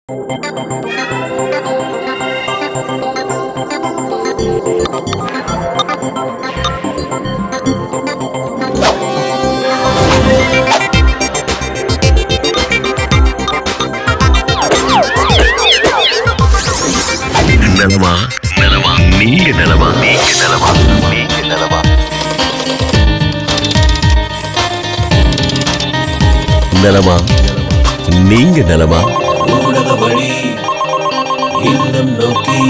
நலமா நலமா நீங்க நலமா நீங்க நலமா நீங்க நலமா நலமா நீங்க நலமா ஊடக வழி இல்லம் நோக்கி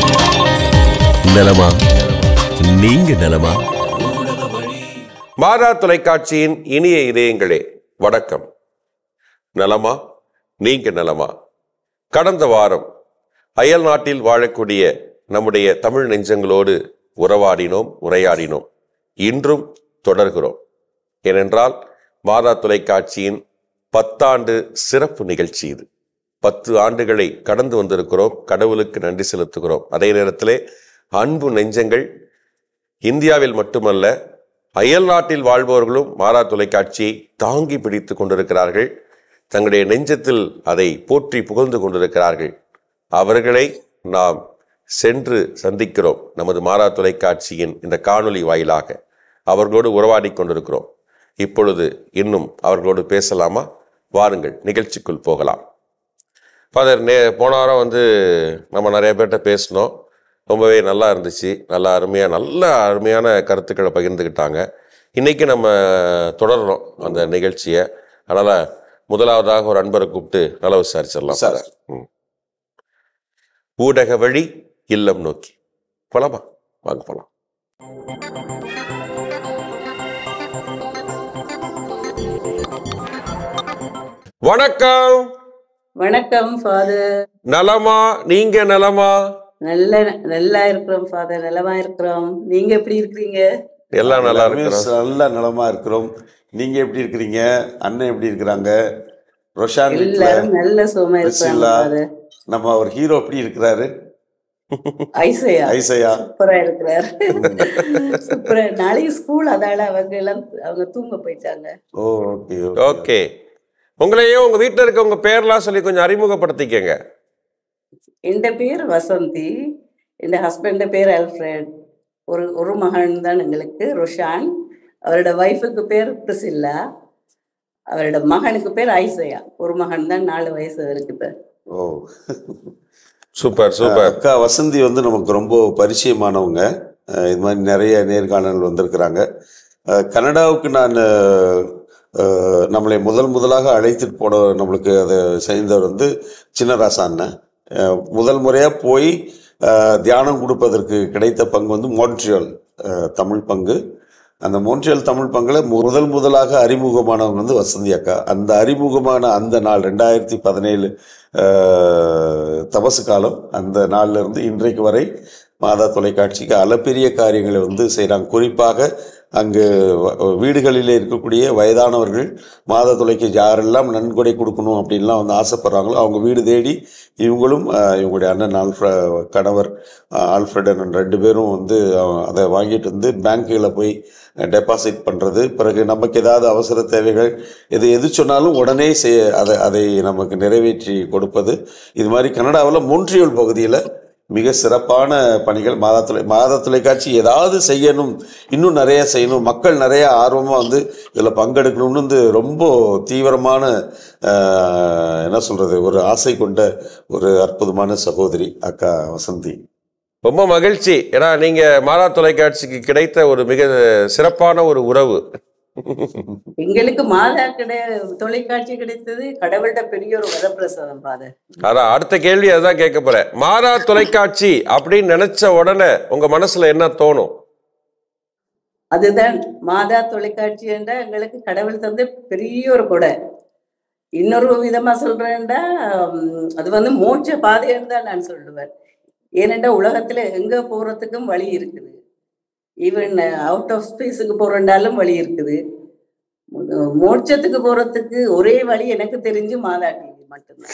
நலமா நீங்க நலமா ஊடக வழி மாதா தொலைக்காட்சியின் இனிய இதயங்களே வணக்கம் நலமா நீங்க நலமா கடந்த வாரம் அயல் நாட்டில் வாழக்கூடிய நம்முடைய தமிழ் நெஞ்சங்களோடு உறவாடினோம் உரையாடினோம் இன்றும் தொடர்கிறோம் ஏனென்றால் மாதா தொலைக்காட்சியின் பத்தாண்டு சிறப்பு நிகழ்ச்சி இது பத்து ஆண்டுகளை கடந்து வந்திருக்கிறோம் கடவுளுக்கு நன்றி செலுத்துகிறோம் அதே நேரத்திலே அன்பு நெஞ்சங்கள் இந்தியாவில் மட்டுமல்ல அயல் நாட்டில் வாழ்பவர்களும் மாறா தொலைக்காட்சியை தாங்கி பிடித்து கொண்டிருக்கிறார்கள் தங்களுடைய நெஞ்சத்தில் அதை போற்றி புகழ்ந்து கொண்டிருக்கிறார்கள் அவர்களை நாம் சென்று சந்திக்கிறோம் நமது மாறா தொலைக்காட்சியின் இந்த காணொளி வாயிலாக அவர்களோடு உறவாடி கொண்டிருக்கிறோம் இப்பொழுது இன்னும் அவர்களோடு பேசலாமா வாருங்கள் நிகழ்ச்சிக்குள் போகலாம் ஃபாதர் நே போன வாரம் வந்து நம்ம நிறைய பேர்கிட்ட பேசினோம் ரொம்பவே நல்லா இருந்துச்சு நல்லா அருமையாக நல்ல அருமையான கருத்துக்களை பகிர்ந்துக்கிட்டாங்க இன்னைக்கு நம்ம தொடர்றோம் அந்த நிகழ்ச்சியை அதனால் முதலாவதாக ஒரு அன்பரை கூப்பிட்டு நல்லா விசாரிச்சிடலாம் சார். ம். ஊடக வழி இல்லம் நோக்கி போலாமா வாங்க போலாம் வணக்கம் வணக்கம் ஃபாதர் நலமா நீங்க நலமா நல்ல நல்லா இருக்கிறோம் ஃபாதர் நலமா இருக்கிறோம் நீங்க எப்படி இருக்கிறீங்க எல்லாம் நல்லா எல்லாருமே இருக்கிறோம் நல்ல நலமா இருக்கிறோம் நீங்க எப்படி இருக்கிறீங்க அண்ணன் எப்படி இருக்கிறாங்க ரொஷான் வீட்ல எல்லாரும் நல்ல சுகமா இருக்கிறாங்க பிரிசில்லா, ஃபாதர் நம்ம அவர் ஹீரோ எப்படி இருக்கிறாரு ஐசையா ஐசையா சூப்பரா இருக்கிறார் சூப்பரா நாளைக்கு ஸ்கூல் அதால அவங்க எல்லாம் அவங்க தூங்க போயிட்டாங்க ஓ ஓகே ஓகே உங்களையும் உங்க வீட்டுல இருக்க உங்க பேர்லாம் சொல்லி கொஞ்சம் அறிமுகப்படுத்திக்கங்க என் பேர் வசந்தி என் ஹஸ்பண்ட் பேர் அல்ஃப்ரட் ஒரு ஒரு மகன் தான் எங்களுக்கு ருஷான் அவரோட ஒய்ஃபுக்கு பேர் பிரிசில்லா அவரோட மகனுக்கு பேர் ஐசையா ஒரு மகன் தான் நாலு வயசு இருக்குது ஓ சூப்பர் சூப்பர் அக்கா வசந்தி வந்து நமக்கு ரொம்ப பரிச்சயமானவங்க அஹ் இது மாதிரி நிறைய நேர்காணல் வந்திருக்கிறாங்க அஹ் கனடாவுக்கு நான் அஹ், நம்மளை முதல் முதலாக அழைத்துட்டு போன நம்மளுக்கு அதை செய்தவர் வந்து சின்னராசா அண்ணன் அஹ், முதல் முறையாக போய் அஹ், தியானம் கொடுப்பதற்கு கிடைத்த பங்கு வந்து மோன்ட்ரியல் அஹ், தமிழ் பங்கு அந்த மோன்ட்ரியல் தமிழ் பங்கில் முதல் முதலாக அறிமுகமானவங்க வந்து வசந்தி அக்கா அந்த அறிமுகமான அந்த நாள் ரெண்டாயிரத்தி பதினேழு தபசு காலம் அந்த நாள்ல இருந்து இன்றைக்கு வரை மாதா தொலைக்காட்சிக்கு அளப்பெரிய காரியங்களை வந்து செய்கிறாங்க குறிப்பாக அங்கு வ- வீடுகளிலே இருக்கக்கூடிய வயதானவர்கள் மாதா தொலைக்கு யாரெல்லாம் நன்கொடை கொடுக்கணும் அப்படின்லாம் வந்து ஆசைப்படுறாங்களோ அவங்க வீடு தேடி இவங்களும் அஹ், இவங்களுடைய அண்ணன் ஆல்ஃப்ர கணவர் அஹ், ஆல்ஃப்ரெட் அண்ணன் ரெண்டு பேரும் வந்து அஹ், அதை வாங்கிட்டு வந்து பேங்க்குகளை போய் டெபாசிட் பண்ணுறது பிறகு நமக்கு ஏதாவது அவசர தேவைகள் எது எது சொன்னாலும் உடனே செய்ய அதை அதை நமக்கு நிறைவேற்றி கொடுப்பது இது மாதிரி கனடாவில் மொன்ட்ரியல் பகுதியில் மிக சிறப்பான பணிகள் மாதா தொலை மாதா தொலைக்காட்சி ஏதாவது செய்யணும் இன்னும் நிறைய செய்யணும் மக்கள் நிறைய ஆர்வமாக வந்து இதில் பங்கெடுக்கணும்னு வந்து ரொம்ப தீவிரமான ஆஹ், என்ன சொல்கிறது ஒரு ஆசை கொண்ட ஒரு அற்புதமான சகோதரி அக்கா வசந்தி ரொம்ப மகிழ்ச்சி ஏன்னா நீங்க மாதா தொலைக்காட்சிக்கு கிடைத்த ஒரு மிக சிறப்பான ஒரு உறவு எங்களுக்கு மாதா கிடை தொலைக்காட்சி கிடைத்தது கடவுள்கிட்ட பெரிய ஒரு வரப்பிரசாதம் ஃபாதர் அதான் அடுத்த கேள்வி அதுதான் கேட்க போறேன் மாதா தொலைக்காட்சி அப்படின்னு நினைச்ச உடனே உங்க மனசுல என்ன தோணும் அதுதான் மாதா தொலைக்காட்சி என்றா எங்களுக்கு கடவுள் தந்த பெரிய ஒரு கொடை இன்னொரு விதமா சொல்றேன்டா உம், அது வந்து மோட்ச பாதைன்னு தான் நான் சொல்லுவேன் ஏனென்றா உலகத்துல எங்க போறதுக்கும் வழி இருக்குது ஈவன் அவுட் ஆஃப் ஸ்பேஸுக்கு போறேன்டாலும் வழி இருக்குது மோ- மோட்சத்துக்கு போறதுக்கு ஒரே வழி எனக்கு தெரிஞ்சு மாதா டிவி மட்டும்தான்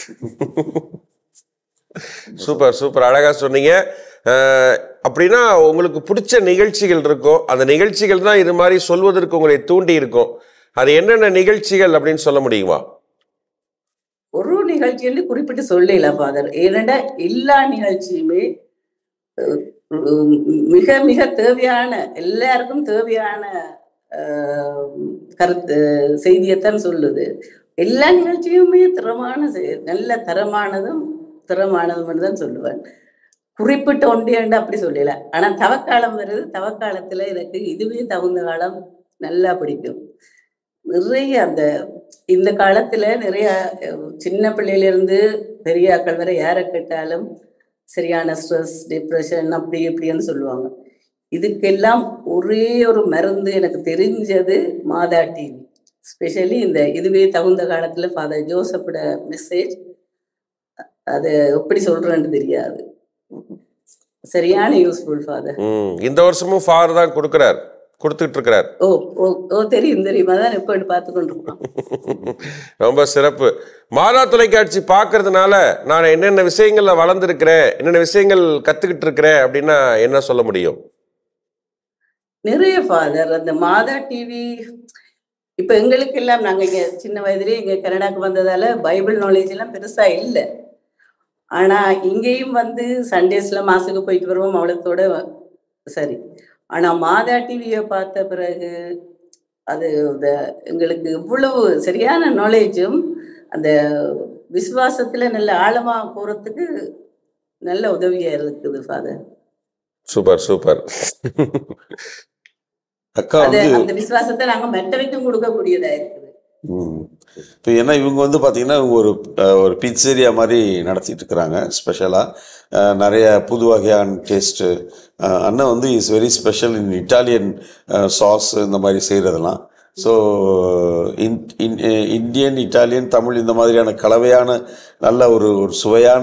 சூப்பர் சூப்பர் அழகா சொன்னீங்க அஹ், அப்படின்னா உங்களுக்கு பிடிச்ச நிகழ்ச்சிகள் இருக்கும் அந்த நிகழ்ச்சிகள் தான் இது மாதிரி சொல்வதற்கு உங்களை தூண்டி இருக்கும் அது என்னென்ன நிகழ்ச்சிகள் அப்படின்னு சொல்ல முடியுமா ஒரு நிகழ்ச்சின்னு குறிப்பிட்டு சொல்லல ஃபாதர் ஏனெண்டா எல்லா நிகழ்ச்சியுமே அஹ், உம், மிக மிக தேவையான எல்லாருக்கும் தேவையான அஹ், கருத்து செய்தியைத்தான் சொல்லுது எல்லா நிகழ்ச்சியுமே திறமான செ- நல்ல தரமானதும் திறமானதும் தான் சொல்லுவேன் குறிப்பிட்ட ஒன்றியண்டு அப்படி சொல்லல ஆனா தவக்காலம் வருது தவக்காலத்துல எனக்கு இதுவே தகுந்த காலம் நல்லா பிடிக்கும் நிறைய அந்த இந்த காலத்துல நிறைய அஹ், சின்ன பிள்ளையில இருந்து பெரிய ஆட்கள் வரை யாரை கேட்டாலும் சரியான ஸ்ட்ரெஸ் டிப்ரெஷன் அப்படி இப்படின்னு சொல்லுவாங்க இதுக்கெல்லாம் ஒரே ஒரு மருந்து எனக்கு தெரிஞ்சது மாதா டிவி ஸ்பெஷலி இந்த இதுவே தகுந்த காலத்துல ஃபாதர் ஜோசப்போட மெசேஜ் அது எப்படி சொல்றேன்னு தெரியாது சரியான யூஸ்ஃபுல் ஃபாதர் ம் இந்த வருஷமும் ஃபார் தான் கொடுக்குறார் கொடுத்துட்டு இருக்கிறார் ஓ ஓ ஓ தெரியும் தெரியும் அதான் இப்போ பார்த்து கொண்டிருக்கோம் ரொம்ப சிறப்பு மாதா தொலைக்காட்சி பார்க்கறதுனால நான் என்னென்ன விஷயங்கள்ல வளர்ந்துருக்கிறேன் என்னென்ன விஷயங்கள் கத்துக்கிட்டு இருக்கிறேன் அப்படின்னா என்ன சொல்ல முடியும் நிறைய ஃபாதர் அந்த மாதா டிவி இப்ப எங்களுக்கு எல்லாம் நாங்க இங்க சின்ன வயதுலயே இங்க கனடாக்கு வந்ததால பைபிள் நாலேஜ் எல்லாம் பெருசா இல்லை ஆனா இங்கேயும் வந்து சண்டேஸ்ல மாசுக்கு போயிட்டு வருவோம் அவ்வளோத்தோட சரி ஆனா மாதா டிவியை பார்த்த பிறகு அது இந்த எங்களுக்கு இவ்வளவு சரியான நாலேஜும் அந்த விசுவாசத்துல நல்ல ஆழமா போறதுக்கு நல்ல உதவியா இருக்குது ஃபாதர் சூப்பர் சூப்பர் அக்கா அது வந்து அந்த விசுவாசத்தை நாங்க மெட்டவைக்கும் கொடுக்கக்கூடியதா இருக்குது ம். இப்போ ஏன்னா இவங்க வந்து பார்த்தீங்கன்னா இவங்க ஒரு அஹ், ஒரு பிட்சேரியா மாதிரி நடத்திட்டு இருக்கிறாங்க ஸ்பெஷலாக நிறைய புது வகையான டேஸ்ட்டு அண்ணன் வந்து is very special in Italian sauce இந்த மாதிரி செய்கிறதெல்லாம் so in in Indian Italian Tamil இந்த மாதிரியான கலவையான நல்ல ஒரு ஒரு சுவையான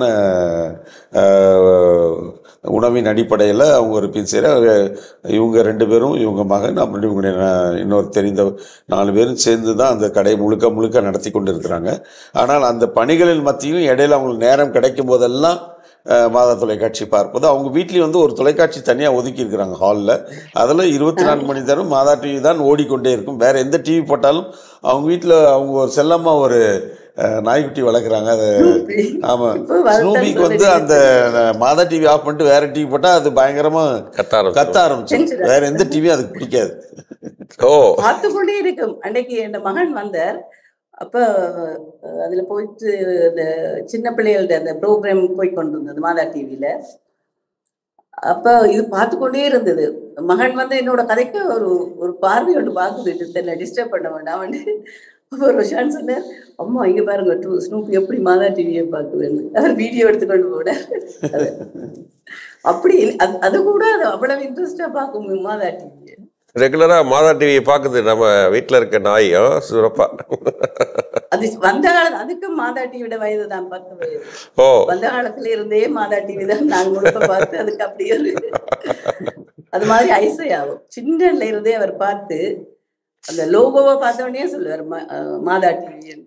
அஹ், உணவின் அடிப்படையில் அவங்க ஒரு பின்சேர இவங்க ரெண்டு பேரும் இவங்க மகன் அப்புறம் இவங்க ந- இன்னொரு தெரிந்த நாலு பேரும் சேர்ந்து தான் அந்த கடை முழுக்க முழுக்க நடத்தி கொண்டு இருக்கிறாங்க ஆனால் அந்த பணிகளின் மத்தியும் இடையில அவங்களுக்கு நேரம் கிடைக்கும் போதெல்லாம் அஹ், மாதா தொலைக்காட்சி பார்ப்பது அவங்க வீட்லேயும் வந்து ஒரு தொலைக்காட்சி தனியாக ஒதுக்கி இருக்கிறாங்க ஹாலில் அதில் இருபத்தி நாலு மணி நேரம் மாதா டிவி தான் ஓடிக்கொண்டே இருக்கும் வேற எந்த டிவி போட்டாலும் அவங்க வீட்டில் அவங்க ஒரு செல்லமாக ஒரு அஹ், நாய்க்குட்டி வளர்க்குறாங்க அது ஆமாம் இப்போ வளர்த்தல் ஸ்னூபிக்கு வந்து அந்த அஹ், மாதா டிவி ஆஃப் பண்ணிட்டு வேற டிவி போட்டால் அது பயங்கரமாக கத்தாரம் கத்த ஆரம்பிச்சிடும் வேற எந்த டிவியும் அதுக்கு பிடிக்காது ஓ பார்த்து கொண்டே இருக்கும் அன்னைக்கு என் மகன் வந்தார் அப்ப அஹ், அதுல போயிட்டு இந்த சின்ன பிள்ளைகள்ட்ட அந்த ப்ரோக்ராம் போய் கொண்டு வந்தது மாதா டிவியில அப்ப இது பார்த்து கொண்டே இருந்தது மகன் வந்து என்னோட கதைக்கு ஒரு ஒரு பார்வையோடு பார்க்குது தெரியல டிஸ்டர்ப் பண்ண வேண்டாம் அவனு அப்ப ஒரு விஷயம் சொன்னார் அம்மா இங்க பாருங்க டூ ஸ்னூப் எப்படி மாதா டிவியை பார்க்குதுன்னு அவர் வீடியோ எடுத்துக்கொண்டு போனார் அது. அப்படி அது அது கூட அது அவ்வளவு இன்ட்ரெஸ்டா பார்க்கும் மாதா டிவியை ரெகுலரா மாதா டிவியை பார்க்குது நம்ம வீட்டில் இருக்க நாய் ஆ, சிறப்பா அது வந்த காலம் அதுக்கும் மாதா டிவியோட வயது தான் பத்து வயது ஓ வந்த காலத்துல இருந்தே மாதா டிவி தான் நாங்க முழுக்க பார்த்து அதுக்கு அப்படியே ஒரு அது மாதிரி ஐசையாகும் சின்னல இருந்தே அவர் பார்த்து அந்த லோகோவை பார்த்த உடனே சொல்லுவார் மா- அஹ் மாதா டிவி என்று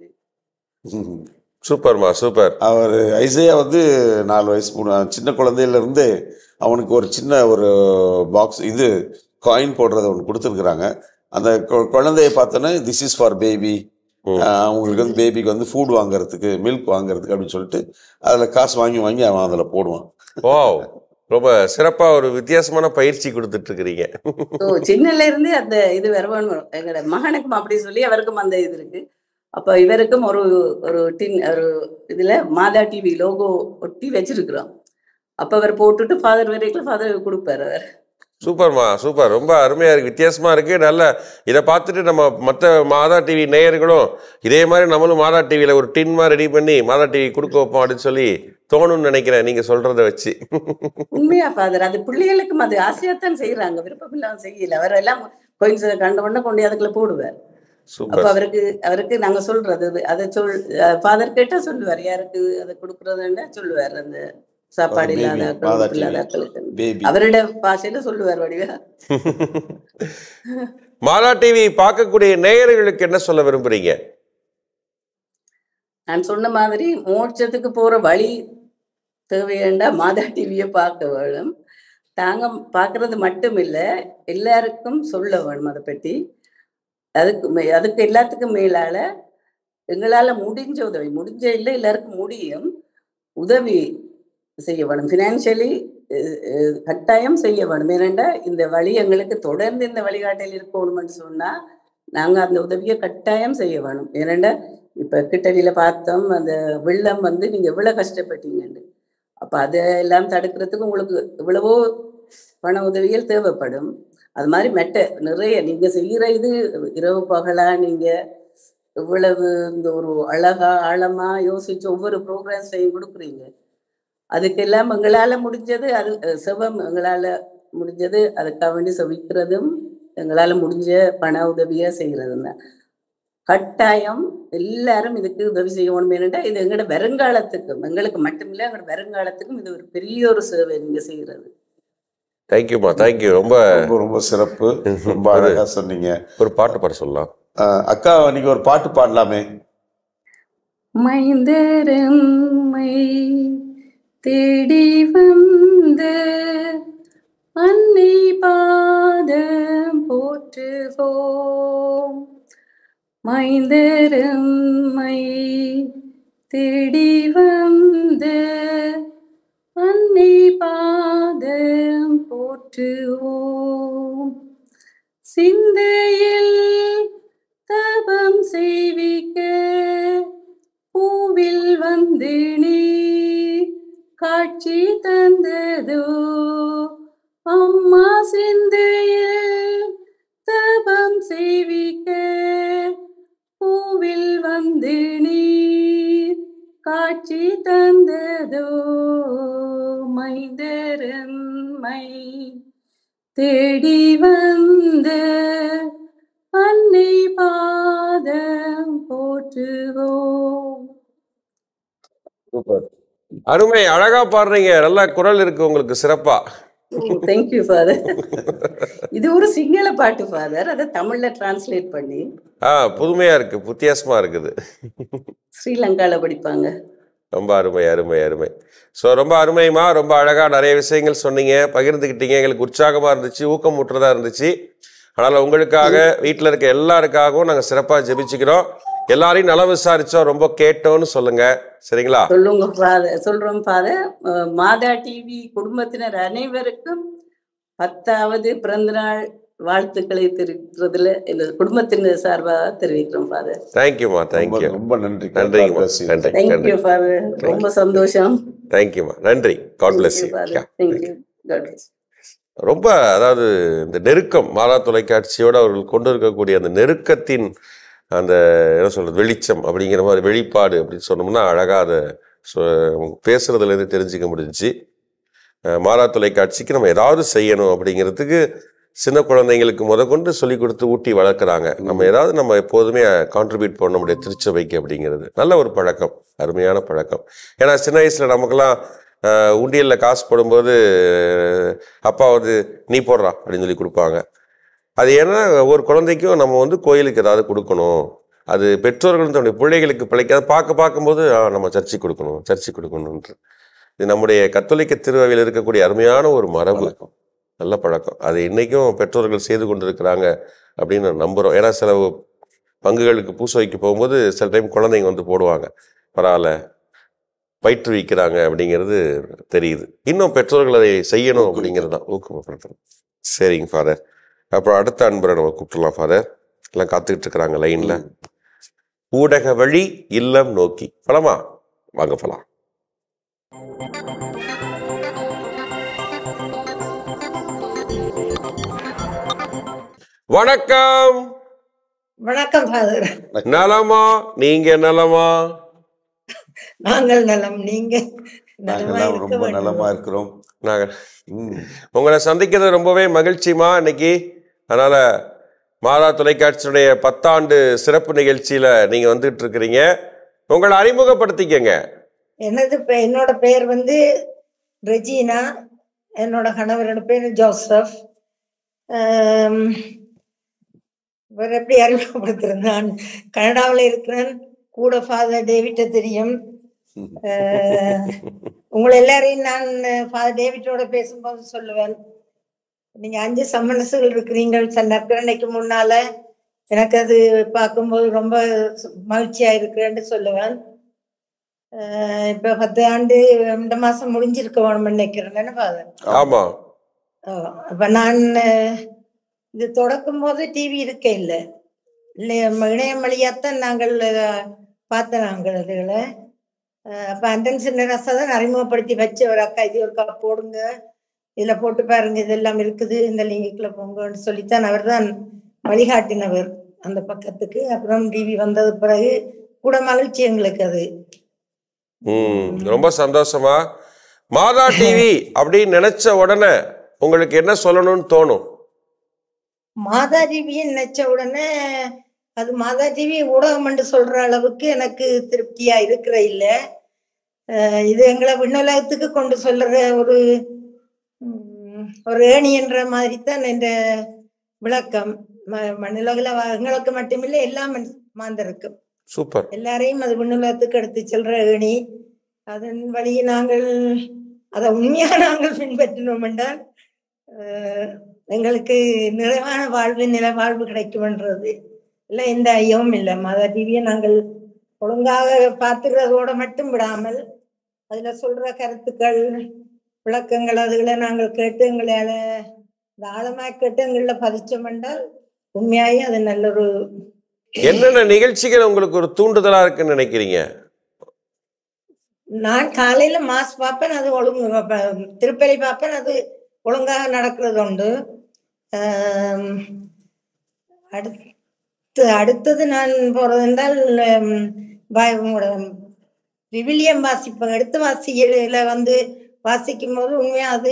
சூப்பர்மா சூப்பர் அவர் ஐசையா வந்து நாலு வயசு மூணு சின்ன குழந்தையில இருந்து அவனுக்கு ஒரு சின்ன ஒரு பாக்ஸ் இது காயின் போடுறத ஒன்று கொடுத்துருக்குறாங்க அந்த கொ- குழந்தைய பார்த்தோன்னே திஸ் இஸ் ஃபார் பேபி அவங்களுக்கு வந்து பேபிக்கு வந்து ஃபுட் வாங்குறதுக்கு மில்க் வாங்குறதுக்கு அப்படின்னு சொல்லிட்டு அதில் காசு வாங்கி வாங்கி அவன் அதில் போடுவான் ஓ ரொம்ப சிறப்பா ஒரு வித்தியாசமான பயிற்சி கொடுத்துட்டு இருக்கிறீங்க ஸோ சின்னல இருந்தே அந்த இது வரவன் எங்களோட மகனுக்கும் அப்படி சொல்லி அவருக்கும் அந்த இது இருக்கு அப்ப இவருக்கும் ஒரு ஒரு டின் ஒரு இதுல மாதா டிவி லோகோ ஒட்டி வச்சிருக்கிறோம் அப்ப அவர் போட்டுட்டு ஃபாதர் வரைக்கும் ஃபாதர் கொடுப்பாரு அவர் சூப்பர்மா சூப்பர் ரொம்ப அருமையா இருக்கு வித்தியாசமா இருக்கு நல்ல இதை பார்த்துட்டு நம்ம மற்ற மாதா டிவி நேயர்களும் இதே மாதிரி நம்மளும் மாதா டிவியில ஒரு டின் மாதிரி ரெடி பண்ணி மாதா டிவி கொடுக்க வைப்போம் அப்படின்னு சொல்லி தோணும்னு நினைக்கிறேன் நீங்க சொல்றத வச்சு உண்மையா ஃபாதர் அது பிள்ளைகளுக்கும் அது ஆசையாத்தான் செய்யறாங்க விருப்பம் இல்லாம செய்யல அவர் எல்லாம் கோயின்ஸ் கண்ட உடனே கொண்டு அதுக்குள்ள போடுவார் அப்ப சூப்பர் அவருக்கு அவருக்கு நாங்க சொல்றது அது அதை சொல் ஃபாதர் கேட்டா சொல்லுவார் யாருக்கு அதை கொடுக்கறதுன்னா சொல்லுவார் அந்த சாப்பாடு baby, இல்லாத மாதா ஆட்கள், TV. இல்லாத ஆட்களுக்கு பேபி அவரோட பாஷையில சொல்லுவார் வடிவா மாதா டிவி பார்க்கக்கூடிய நேயர்களுக்கு என்ன சொல்ல விரும்புறீங்க நான் சொன்ன மாதிரி மோட்சத்துக்கு போற வழி தேவையேண்டா மாதா டிவியை பார்க்க வேணும் தாங்க பார்க்கறது மட்டும் இல்ல எல்லாருக்கும் சொல்ல வேணும் அதை பற்றி அதுக்கு மே- அதுக்கு எல்லாத்துக்கும் மேலால எங்களால முடிஞ்ச உதவி முடிஞ்ச இல்லை எல்லாருக்கும் முடியும் உதவி செய்ய வேணும் ஃபினான்ஷியலி கட்டாயம் செய்ய வேணும் ஏனெண்டா இந்த வழி எங்களுக்கு தொடர்ந்து இந்த வழிகாட்டில் இருக்கணும்னு சொன்னா நாங்க அந்த உதவியை கட்டாயம் செய்ய வேணும் ஏனெண்டா இப்ப கிட்டடியில பார்த்தோம் அந்த வெள்ளம் வந்து நீங்க எவ்வளவு கஷ்டப்பட்டீங்கன்னு அப்ப அதெல்லாம் தடுக்கிறதுக்கு உங்களுக்கு எவ்வளவோ பண உதவிகள் தேவைப்படும் அது மாதிரி மெட்ட நிறைய நீங்க செய்யற இது இரவு பகலா நீங்க இவ்வளவு இந்த ஒரு அழகா ஆழமா யோசிச்சு ஒவ்வொரு ப்ரோக்ராம்ஸையும் கொடுக்குறீங்க அதுக்கெல்லாம் எங்களால முடிஞ்சது அது அஹ், செவம் எங்களால முடிஞ்சது அதுக்காக வேண்டி செவிக்கிறதும் எங்களால முடிஞ்ச பண உதவியா செய்யறதும் தான் கட்டாயம் எல்லாரும் இதுக்கு உதவி செய்யணும் ஏன்னா இது எங்களோட வருங்காலத்துக்கும் எங்களுக்கு மட்டுமில்ல எங்களோட வருங்காலத்துக்கும் இது ஒரு பெரிய ஒரு சேவை நீங்க செய்யறது தேங்க்யூமா தேங்க்யூ ரொம்ப ரொம்ப ரொம்ப சிறப்பு ரொம்ப அழகா சொன்னீங்க ஒரு பாட்டு பாட சொல்லலாம் அஹ், அக்கா நீங்க ஒரு பாட்டு பாடலாமே மைந்தரம்மை தேடி வந்த அன்னை பாதம் போற்றுவோம் மைந்தரம்மை தேடி வந்த அன்னை பாதம் போற்றுவோம் சிந்தையில் தபம் செய்விக்க பூவில் வந்து நீ காட்சி தந்ததோ அம்மா சிந்தையில் தபம் செய்விக்க பூவில் வந்து நீ காட்சி தந்ததோ மைதரம்மை தேடி வந்த அன்னை பாதம் போற்றுவோம் அருமை அழகா பாடுறீங்க நல்லா குரல் இருக்கு உங்களுக்கு சிறப்பா தேங்க்யூ ஃபாதர் இது ஒரு சிங்கள பாட்டு ஃபாதர் அதை தமிழ்ல டிரான்ஸ்லேட் பண்ணி ஆ புதுமையா இருக்கு வித்தியாசமா இருக்குது ஸ்ரீலங்கால படிப்பாங்க ரொம்ப அருமை அருமை அருமை ஸோ ரொம்ப அருமைமா ரொம்ப அழகா நிறைய விஷயங்கள் சொன்னீங்க பகிர்ந்துக்கிட்டீங்க எங்களுக்கு உற்சாகமா இருந்துச்சு ஊக்கமூட்டுறதா இருந்துச்சு அதனால உங்களுக்காக வீட்டில் இருக்க எல்லாருக்காகவும் நாங்கள் சிறப்பாக ஜெபிச்சுக்கிறோம் எல்லாரையும் நலம் விசாரிச்சோம் ரொம்ப கேட்டோம்னு சொல்லுங்க சரிங்களா சொல்லுங்க ஃபாதர் சொல்றோம் ஃபாதர் மாதா டிவி குடும்பத்தினர் அனைவருக்கும் பத்தாவது பிறந்தநாள் வாழ்த்துக்களை தெரிவிக்கிறதுல இந்த குடும்பத்தினர் சார்பாக தெரிவிக்கிறோம் ஃபாதர் தேங்க்யூமா ரொம்ப தேங்க்யூ ரொம்ப நன்றி நன்றிங்கம்மா God bless you. நன்றி நன்றி தேங்க்யூ ஃபாதர் ரொம்ப சந்தோஷம் தேங்க்யூமா நன்றி God bless you thank you God bless ரொம்ப அதாவது இந்த நெருக்கம் மாலா தொலைக்காட்சியோடு அவர்கள் கொண்டு இருக்கக்கூடிய அந்த நெருக்கத்தின் அந்த என்ன சொல்றது வெளிச்சம் அப்படிங்கிற மாதிரி வெளிப்பாடு அப்படின்னு சொன்னோம்னா அழகாக அதை சொ- பேசுறதுலேருந்து தெரிஞ்சுக்க முடிஞ்சுச்சு அஹ் மாலா தொலைக்காட்சிக்கு நம்ம ஏதாவது செய்யணும் அப்படிங்கிறதுக்கு சின்ன குழந்தைங்களுக்கு முத கொண்டு சொல்லி கொடுத்து ஊட்டி வளர்க்குறாங்க நம்ம ஏதாவது நம்ம எப்போதுமே கான்ட்ரிபியூட் பண்ண முடியாது திருச்சபைக்கு அப்படிங்கிறது நல்ல ஒரு பழக்கம் அருமையான பழக்கம் ஏன்னா சின்ன வயசுல நமக்கெல்லாம் அஹ், உண்டியல்ல காசு போடும்போது அப்பா வந்து நீ போடுறா அப்படின்னு சொல்லி கொடுப்பாங்க அது ஏன்னா ஒரு குழந்தைக்கும் நம்ம வந்து கோயிலுக்கு ஏதாவது கொடுக்கணும் அது பெற்றோர்கள் தன்னுடைய பிள்ளைகளுக்கு பிழைக்காத பார்க்க பார்க்கும்போது ஆ, நம்ம சர்ச்சைக்கு கொடுக்கணும் சர்ச்சைக்கு கொடுக்கணுன்ற இது நம்முடைய கத்தோலிக்க திருவையில் இருக்கக்கூடிய அருமையான ஒரு மரபு நல்ல பழக்கம் அது இன்னைக்கும் பெற்றோர்கள் செய்து கொண்டிருக்கிறாங்க அப்படின்னு நான் நம்புகிறோம் ஏன்னா சில பங்குகளுக்கு பூச வைக்க போகும்போது சில டைம் குழந்தைங்க வந்து போடுவாங்க பரவாயில்ல பயிற்றுவிக்கிறாங்க அப்படிங்கிறது தெரியுது இன்னும் பெற்றோர்கள் அதை செய்யணும் அப்படிங்கிறது தான் ஊக்கப்படுத்தணும் சரிங்க ஃபாதர் அப்புறம் அடுத்த அன்பரை நம்ம கூப்பிடலாம் ஃபாதர் எல்லாம் காத்துக்கிட்டு இருக்கிறாங்க லைன்ல ஊடக வழி இல்லம் நோக்கி பலமா வாங்க போலாம் வணக்கம் வணக்கம் ஃபாதர் நலமா நீங்க நலமா நாங்கள் நலம் நீங்க நலமா நாங்கெல்லாம் இருக்க ரொம்ப வேண்டும். நலமா இருக்கிறோம் நாங்க ம். உங்களை சந்திக்கிறது ரொம்பவே மகிழ்ச்சிமா இன்னைக்கு அதனால மாதா தொலைக்காட்சியுடைய பத்தாண்டு சிறப்பு நிகழ்ச்சியில நீங்க வந்துட்டு இருக்கிறீங்க உங்களை அறிமுகப்படுத்திக்கங்க எனது பெ- என்னோட பெயர் வந்து ரெஜினா என்னோட கணவரோட பேர் ஜோசப் ஆம், வேற எப்படி அறிமுகப்படுத்துறேன் நான் கனடாவில் இருக்கிறேன் கூட ஃபாதர் டேவிட்ட தெரியும் அஹ், உங்களை எல்லாரையும் நான் ஃபாதர் டேவிட்டோட பேசும்போது சொல்லுவேன் நீங்க அஞ்சு சம்மனசுகள் இருக்கிறீங்க நற்கரணைக்கு முன்னால எனக்கு அது பார்க்கும்போது ரொம்ப சு- மகிழ்ச்சியா இருக்கிறேன்னு சொல்லுவேன் அஹ் இப்ப பத்து ஆண்டு இந்த மாசம் முடிஞ்சிருக்க வேணும்னு நினைக்கிறேன் ஃபாதர் ஆமா அப்ப நான் அஹ், இது தொடக்கும் போது டிவி இருக்க இல்லை இல்லை இணையம் வழியாத்தான் நாங்கள் அஹ், பார்த்த நாங்கள் அதுகளை அஹ், அப்ப அண்டன் சின்னரசா தான் அறிமுகப்படுத்தி வச்ச ஒரு அக்கா இது ஒரு கப் போடுங்க இதுல போட்டு பாருங்க இதெல்லாம் இருக்குது இந்த லிங்குக்குள்ள போங்கன்னு சொல்லித்தான் அவர் தான் வழிகாட்டினவர் அந்த பக்கத்துக்கு அப்புறம் டிவி வந்தது பிறகு கூட மகிழ்ச்சி எங்களுக்கு அது ம் ரொம்ப சந்தோஷமா மாதா டிவி அப்படின்னு நினைச்ச உடனே உங்களுக்கு என்ன சொல்லணும்னு தோணும் மாதா டிவியை நினைச்ச உடனே அது மாதா டிவி ஊடகம் என்று சொல்ற அளவுக்கு எனக்கு திருப்தியா இருக்கிற இல்ல அஹ் இது எங்களை விண்ணுலகத்துக்கு கொண்டு சொல்ற ஒரு உம், ஒரு ஏணி என்ற மாதிரி தான் இந்த விளக்கம் ம- மண்ணுலகில வ- எங்களுக்கு மட்டுமில்லை எல்லா மனு- மாந்தருக்கும் சூப்பர் எல்லாரையும் அது விண்ணுலகத்துக்கு எடுத்து செல்ற ஏணி அதன் வழி நாங்கள் அதை உண்மையா நாங்கள் பின்பற்றினோம் என்றால் அஹ், எங்களுக்கு நிறைவான வாழ்வு நில வாழ்வு கிடைக்கும்ன்றது இல்லை எந்த ஐயமும் இல்லை மத டிவியை நாங்கள் ஒழுங்காக பார்த்துக்கிறதோட மட்டும் விடாமல் அதுல சொல்ற கருத்துக்கள் விளக்கங்கள் அதுகளை நாங்கள் கேட்டு எங்களால இந்த ஆழமா கேட்டு எங்கள பதிச்சோம் என்றால் உண்மையாயே அது நல்ல ஒரு என்னென்ன நிகழ்ச்சிகள் உங்களுக்கு ஒரு தூண்டுதலா இருக்குன்னு நினைக்கிறீங்க நான் காலையில மாஸ் பார்ப்பேன் அது ஒழுங்கு பார்ப்பேன். திருப்பலி பார்ப்பேன் அது ஒழுங்காக நடக்கிறது உண்டு ஆம், அடுத்து அடுத்தது நான் போறது என்றால் ஹம், பை- உங்களோட விவிலியம் வாசிப்பேன் எடுத்து வாசியில வந்து வாசிக்கும் போது உண்மையா அது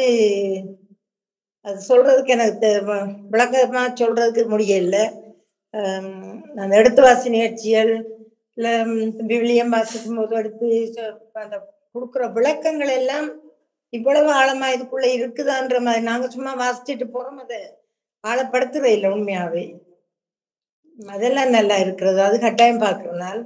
அது சொல்றதுக்கு எனக்கு தெ- விளக்கமா சொல்றதுக்கு முடியல ஆம், அந்த எடுத்து வாசி நிகழ்ச்சிகள் இல்ல ம், விவிலியம் வாசிக்கும் போது எடுத்து சொ- அந்த கொடுக்குற விளக்கங்கள் எல்லாம் இவ்வளவு ஆழமா இதுக்குள்ள இருக்குதான்ற மாதிரி நாங்க சும்மா வாசிச்சுட்டு போறோம் அதை ஆழப்படுத்துற இல்லை உண்மையாவே அதெல்லாம் நல்லா இருக்கிறது அது கட்டாயம் பார்க்கறதுனால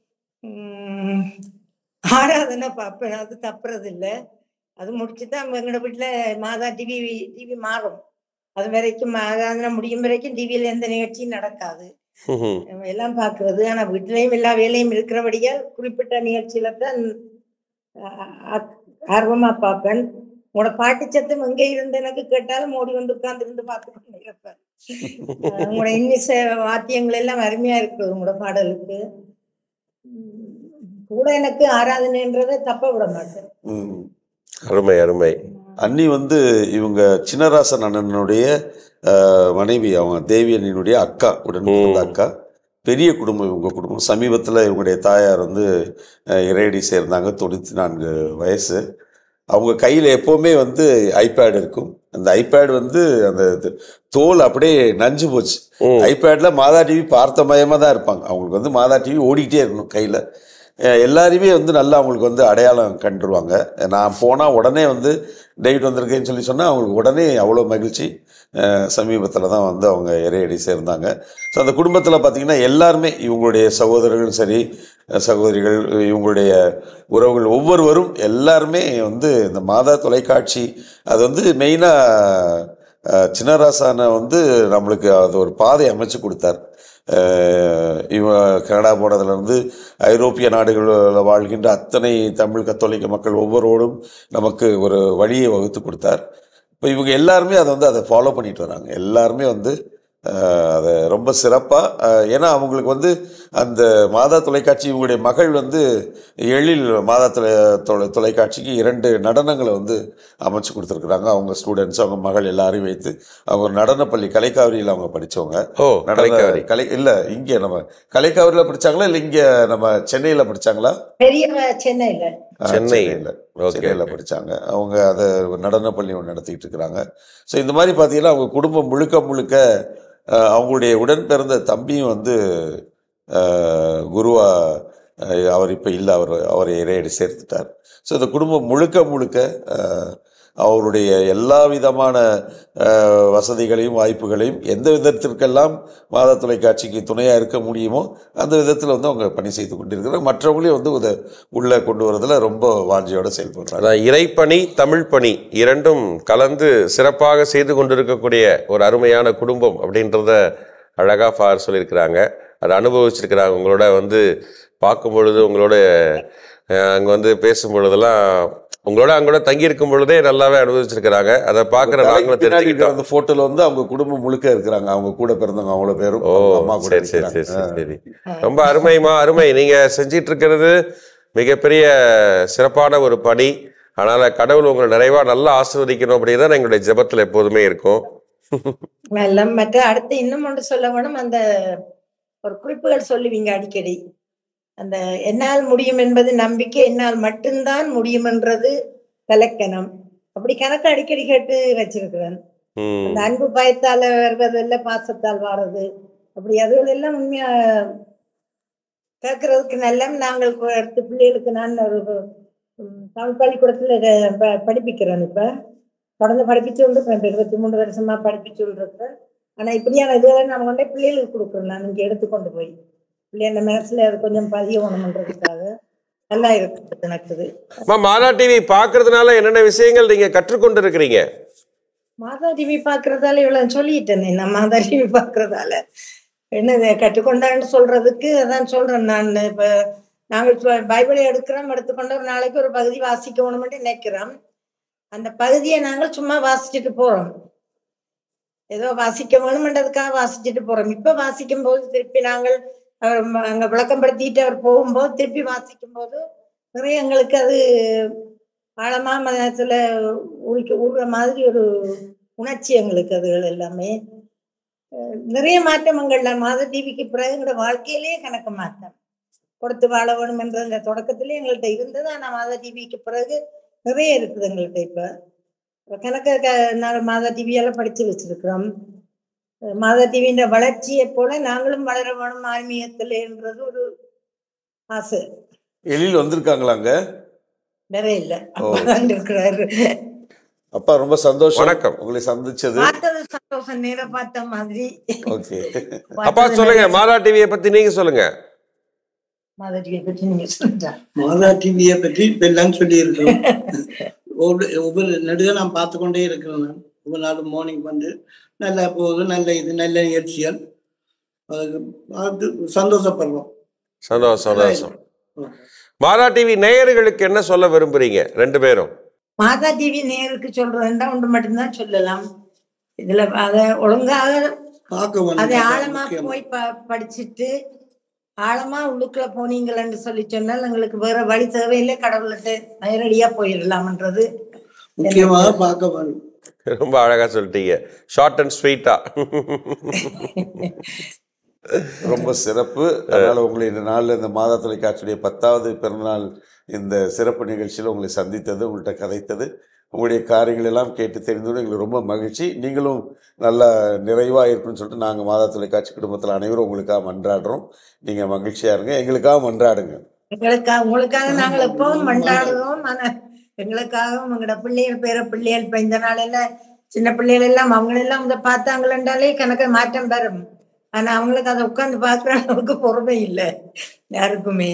உம் ஆராதனை பார்ப்பேன் அது தப்புறது இல்லை அது முடிச்சுதான் எங்களோட வீட்டுல மாதா டிவி டிவி மாறும் அது வரைக்கும் ஆராதனை முடியும் வரைக்கும் டிவியில எந்த நிகழ்ச்சியும் நடக்காது ம்ஹும். நம்ம எல்லாம் பார்க்கறது ஆனா வீட்லயும் எல்லா வேலையும் இருக்கிறபடியால் குறிப்பிட்ட நிகழ்ச்சியில தான் ஆ- ஆ- ஆர்வமா பார்ப்பேன் உங்களோட பாட்டு சத்தம் எங்க இருந்து எனக்கு கேட்டாலும் ஓடி வந்து உட்கார்ந்து இருந்து பார்த்து கொண்டு இருப்பேன் அஹ் உங்களோட இன்னிசை வாத்தியங்கள் எல்லாம் அருமையா இருக்குது உங்களோட பாடலுக்கு உம் கூட எனக்கு ஆராதனைன்றதை தப்ப விட மாட்டேன் ம். அருமை அருமை அன்னி வந்து இவங்க சின்னராசன் அண்ணனுடைய அஹ், மனைவி அவங்க தேவி அண்ணினுடைய அக்கா உடன் பிறந்த ம். அக்கா பெரிய குடும்பம் இவங்க குடும்பம் சமீபத்தில் இவங்களுடைய தாயார் வந்து அஹ், இறையடி சேர்ந்தாங்க தொண்ணூற்றி நான்கு வயசு அவங்க கையில் எப்போவுமே வந்து ஐபேட் இருக்கும் அந்த ஐபேட் வந்து அந்த இது- தோல் அப்படியே நஞ்சு போச்சு ம். ஐபேட்ல மாதா டிவி பார்த்த மயமாக தான் இருப்பாங்க அவங்களுக்கு வந்து மாதா டிவி ஓடிக்கிட்டே இருக்கணும் கையில் எல்லாரையுமே வந்து நல்லா அவங்களுக்கு வந்து அடையாளம் கண்டுருவாங்க நான் போனால் உடனே வந்து டேவிட் வந்திருக்கேன்னு சொல்லி சொன்னால் அவங்களுக்கு உடனே அவ்வளோ மகிழ்ச்சி சமீபத்தில் தான் வந்து அவங்க இறையடி சேர்ந்தாங்க ஸோ அந்த குடும்பத்தில் பார்த்தீங்கன்னா எல்லாருமே இவங்களுடைய சகோதரர்களும் சரி அஹ் சகோதரிகள் இவங்களுடைய உறவுகள் ஒவ்வொருவரும் எல்லாருமே வந்து இந்த மாதா தொலைக்காட்சி அது வந்து மெயினாக சின்னராசானை வந்து நம்மளுக்கு அது ஒரு பாதை அமைச்சு கொடுத்தார் அஹ் இவன் கனடா போனதுலேருந்து ஐரோப்பிய நாடுகளில் வாழ்கின்ற அத்தனை தமிழ் கத்தோலிக்க மக்கள் ஒவ்வொருவரும் நமக்கு ஒரு வழியை வகுத்து கொடுத்தார் இப்போ இவங்க எல்லாருமே அதை வந்து அதை ஃபாலோ பண்ணிட்டு வராங்க எல்லாருமே வந்து அஹ், அதை ரொம்ப சிறப்பாக ஏன்னா அவங்களுக்கு வந்து அந்த மாதா தொலைக்காட்சி இவங்களுடைய மகள் வந்து எழில் மாதா தொலை தொலை தொலைக்காட்சிக்கு இரண்டு நடனங்களை வந்து அமைச்சு கொடுத்துருக்குறாங்க அவங்க ஸ்டூடெண்ட்ஸ் அவங்க மகள் எல்லாரையும் வைத்து அவங்க ஒரு நடனப்பள்ளி கலைக்காவிரியில் அவங்க படித்தவங்க ஓ நடன கலைக்காவரி கலை இல்ல இங்க நம்ம கலைக்காவிரியில் படிச்சாங்களா இல்ல இங்க நம்ம சென்னையில படிச்சாங்களா பெரிய சென்னையில ஆ, சென்னை. சென்னையில ஓகே சென்னையில படிச்சாங்க அவங்க அதை நடன பள்ளி ஒன்று நடத்திட்டு இருக்கிறாங்க ஸோ இந்த மாதிரி பார்த்தீங்கன்னா அவங்க குடும்பம் முழுக்க முழுக்க அஹ், அவங்களுடைய உடன் பிறந்த தம்பியும் வந்து அஹ், குருவா அஹ், அவர் இப்போ இல்லை அவர் அவரை இறையடி சேர்த்துட்டார் ஸோ இந்த குடும்பம் முழுக்க முழுக்க அஹ், அவருடைய எல்லா விதமான அஹ், வசதிகளையும் வாய்ப்புகளையும் எந்த விதத்திற்கெல்லாம் மாதா தொலைக்காட்சிக்கு துணையாக இருக்க முடியுமோ அந்த விதத்தில் வந்து அவங்க பணி செய்து கொண்டிருக்கிறாங்க மற்றவங்களையும் வந்து உத உள்ளே கொண்டு வரதுல ரொம்ப வாஞ்சியோட செயல்படுறாங்க அதான் இறைப்பணி தமிழ் பணி இரண்டும் கலந்து சிறப்பாக செய்து கொண்டிருக்கக்கூடிய ஒரு அருமையான குடும்பம் அப்படின்றத அழகாக ஃபார் சொல்லியிருக்கிறாங்க அதை அனுபவிச்சிருக்கிறாங்க உங்களோட வந்து பார்க்கும் பொழுது உங்களோட அங்கே வந்து பேசும் பொழுதெல்லாம் உங்களோட அங்கூட தங்கி இருக்கும் பொழுதே நல்லாவே அனுபவிச்சிருக்கிறாங்க அதை பார்க்குற நாங்களும் பின்னாடி இருக்கிற தெரிஞ்சுக்கிட்டோம் அந்த போட்டோல வந்து அவங்க குடும்பம் முழுக்க இருக்கிறாங்க அவங்க கூட பிறந்தவங்க அவ்வளோ பேரும் ஓ அவங்க அம்மா கூட சரி சரி சரி இருக்கிறாங்க. சரி சரி ரொம்ப அருமைமா அருமை நீங்க செஞ்சிட்டு இருக்கிறது மிகப்பெரிய சிறப்பான ஒரு பணி அதனால கடவுள் உங்களை நிறைவா நல்லா ஆசீர்வதிக்கணும் அப்படின்னு எங்களுடைய ஜெபத்துல எப்போதுமே இருக்கும் எல்லாம் மற்ற அடுத்து இன்னும் ஒன்று சொல்ல வேணும் அந்த ஒரு குறிப்புகள் சொல்லுவீங்க அடிக்கடி அந்த என்னால் முடியும் என்பது நம்பிக்கை என்னால் மட்டும்தான் முடியும் என்றது கலக்கணம் அப்படி கணக்கு அடிக்கடி கேட்டு வச்சிருக்கிறேன் ம், அந்த அன்பு பயத்தால வருவதில்ல பாசத்தால் வாரது அப்படி அதுகள் எல்லாம் உண்மையா கேட்கறதுக்கு நல்ல நாங்கள் கு- அடுத்த பிள்ளைகளுக்கு நான் ஒரு ம், தமிழ் பள்ளிக்கூடத்துல க- ப- படிப்பிக்கிறேன் இப்ப தொடர்ந்து படிப்பிச்சு கொண்டு இருக்கேன். இப்ப இருபத்தி மூணு வருஷமா படிப்பிச்சு கொண்டு இருக்கிறேன் ஆனா இப்படியான இதுகளை நான் கொண்டே பிள்ளைகளுக்கு கொடுக்குறேன் நான் இங்க எடுத்துக்கொண்டு போய் பிள்ளைங்க மனசுல அது கொஞ்சம் பதியணும்ன்றதுக்காக நல்லா இருக்குது எனக்கு இது. அம்மா மாதா டிவி பார்க்கறதுனால என்னென்ன விஷயங்கள் நீங்க கற்றுக்கொண்டு இருக்கிறீங்க மாதா டிவி பாக்குறதால இவ்வளவு சொல்லிட்டேனே நான் மாதா டிவி பாக்குறதால என்னது கற்றுக்கொண்டான்னு சொல்றதுக்கு அதான் சொல்றேன் நான் இப்ப நாங்கள் சொ- பைபிளை எடுக்கிறோம் எடுத்துக்கொண்டு ஒரு நாளைக்கு ஒரு பகுதி வாசிக்கணும்னு நினைக்கிறோம் அந்த பகுதியை நாங்கள் சும்மா வாசிச்சுட்டு போறோம் ஏதோ வாசிக்க வேணுமென்றதுக்காக வாசிச்சுட்டு போறோம் இப்ப வாசிக்கும் போது திருப்பி நாங்கள் அவர் ம- அங்க விளக்கப்படுத்திட்டு அவர் போகும்போது திருப்பி வாசிக்கும் போது நிறைய எங்களுக்கு அது ஆழமா மனசுல உரிக்க உருற மாதிரி ஒரு உணர்ச்சி எங்களுக்கு அதுகள் எல்லாமே அஹ் நிறைய மாற்றங்கள்ல மாத டிவிக்கு பிறகு எங்களோட வாழ்க்கையிலேயே கணக்கு மாற்றம் கொடுத்து வாழ வேணும் என்ற அந்த தொடக்கத்திலே எங்கள்கிட்ட இருந்தது ஆனா மாதா டிவிக்கு பிறகு நிறைய இருக்குது எங்கள்கிட்ட இப்ப இப்ப கணக்க க- நாங்கள் மாதா டிவியெல்லாம் படிச்சு வச்சிருக்கிறோம் அஹ் மாதா டிவியின் வளர்ச்சியை போல நாங்களும் வளர வேணும் ஆன்மீகத்தில்ன்றது ஒரு ஆசை எழில் வந்திருக்காங்களாங்க நிறைய இல்லை அப்பதான் இருக்கிறாரு அப்பா ரொம்ப சந்தோஷம் வணக்கம். உங்களை சந்திச்சது பார்த்தது சந்தோஷம் நேர பார்த்த மாதிரி ஓகே அப்பா சொல்லுங்க மாதா டிவியை பத்தி நீங்க சொல்லுங்க மாதிரியை பற்றி நீங்க சொல்றா மாதா டிவியை பற்றி இப்ப எல்லாம் சொல்லி இருக்கிறோம் ஒவ்வொரு ஒவ்வொரு நடுக நான் பார்த்து கொண்டே இருக்கிறேன் நான் ஒவ்வொரு நாளும் மார்னிங் வந்து நல்லா போகுது நல்ல இது நல்ல நிகழ்ச்சிகள் அதுக்கு பார்த்து சந்தோஷப்படுறோம் சந்தோஷம் சந்தோஷம் ம். மாதா டிவி நேயர்களுக்கு என்ன சொல்ல விரும்புறீங்க ரெண்டு பேரும் மாதா டிவி நேருக்கு சொல்றதுன்னா ஒன்று மட்டும்தான் சொல்லலாம் இதுல அத ஒழுங்காக பார்க்க வேணும். அதை அதான் ஆழமா முக்கியம். போய் ப படிச்சுட்டு ஆழமா உள்ளுக்குள்ள போனீங்களன்னு சொல்லி சொன்னால் எங்களுக்கு வேற வழி தேவையில்லை கடவுள்கிட்ட நேரடியா போயிடலாம்ன்றது முக்கியமாக பார்க்க வேணும் ரொம்ப அழகா சொல்லிட்டீங்க ஷார்ட் அண்ட் ஸ்வீட்டா ரொம்ப சிறப்பு அதனால உங்களை இந்த நாளில் இந்த மாதா தொலைக்காட்சியுடைய பத்தாவது பிறந்தநாள் இந்த சிறப்பு நிகழ்ச்சியில் உங்களை சந்தித்தது உங்கள்கிட்ட கதைத்தது உங்களுடைய காரியங்கள் எல்லாம் கேட்டு தெரிந்தது எங்களுக்கு ரொம்ப மகிழ்ச்சி நீங்களும் நல்லா நிறைவாக இருக்குன்னு சொல்லிட்டு நாங்கள் மாதா தொலைக்காட்சி குடும்பத்தில் அனைவரும் உங்களுக்காக மன்றாடுறோம் நீங்கள் மகிழ்ச்சியாக இருங்க எங்களுக்காக மன்றாடுங்க எங்களுக்காக உங்களுக்காக நாங்கள் எப்பவும் மண்டாடுறோம் ஆனா எங்களுக்காகவும் எங்களோட பிள்ளைகள் பேர பிள்ளைகள் இப்ப இந்த நாளையில சின்ன பிள்ளைகள் எல்லாம் அவங்களெல்லாம் இதை பார்த்தாங்களே கணக்க மாற்றம் வரும் ஆனா அவங்களுக்கு அதை உட்கார்ந்து பார்க்குற அளவுக்கு பொறுமை இல்லை யாருக்குமே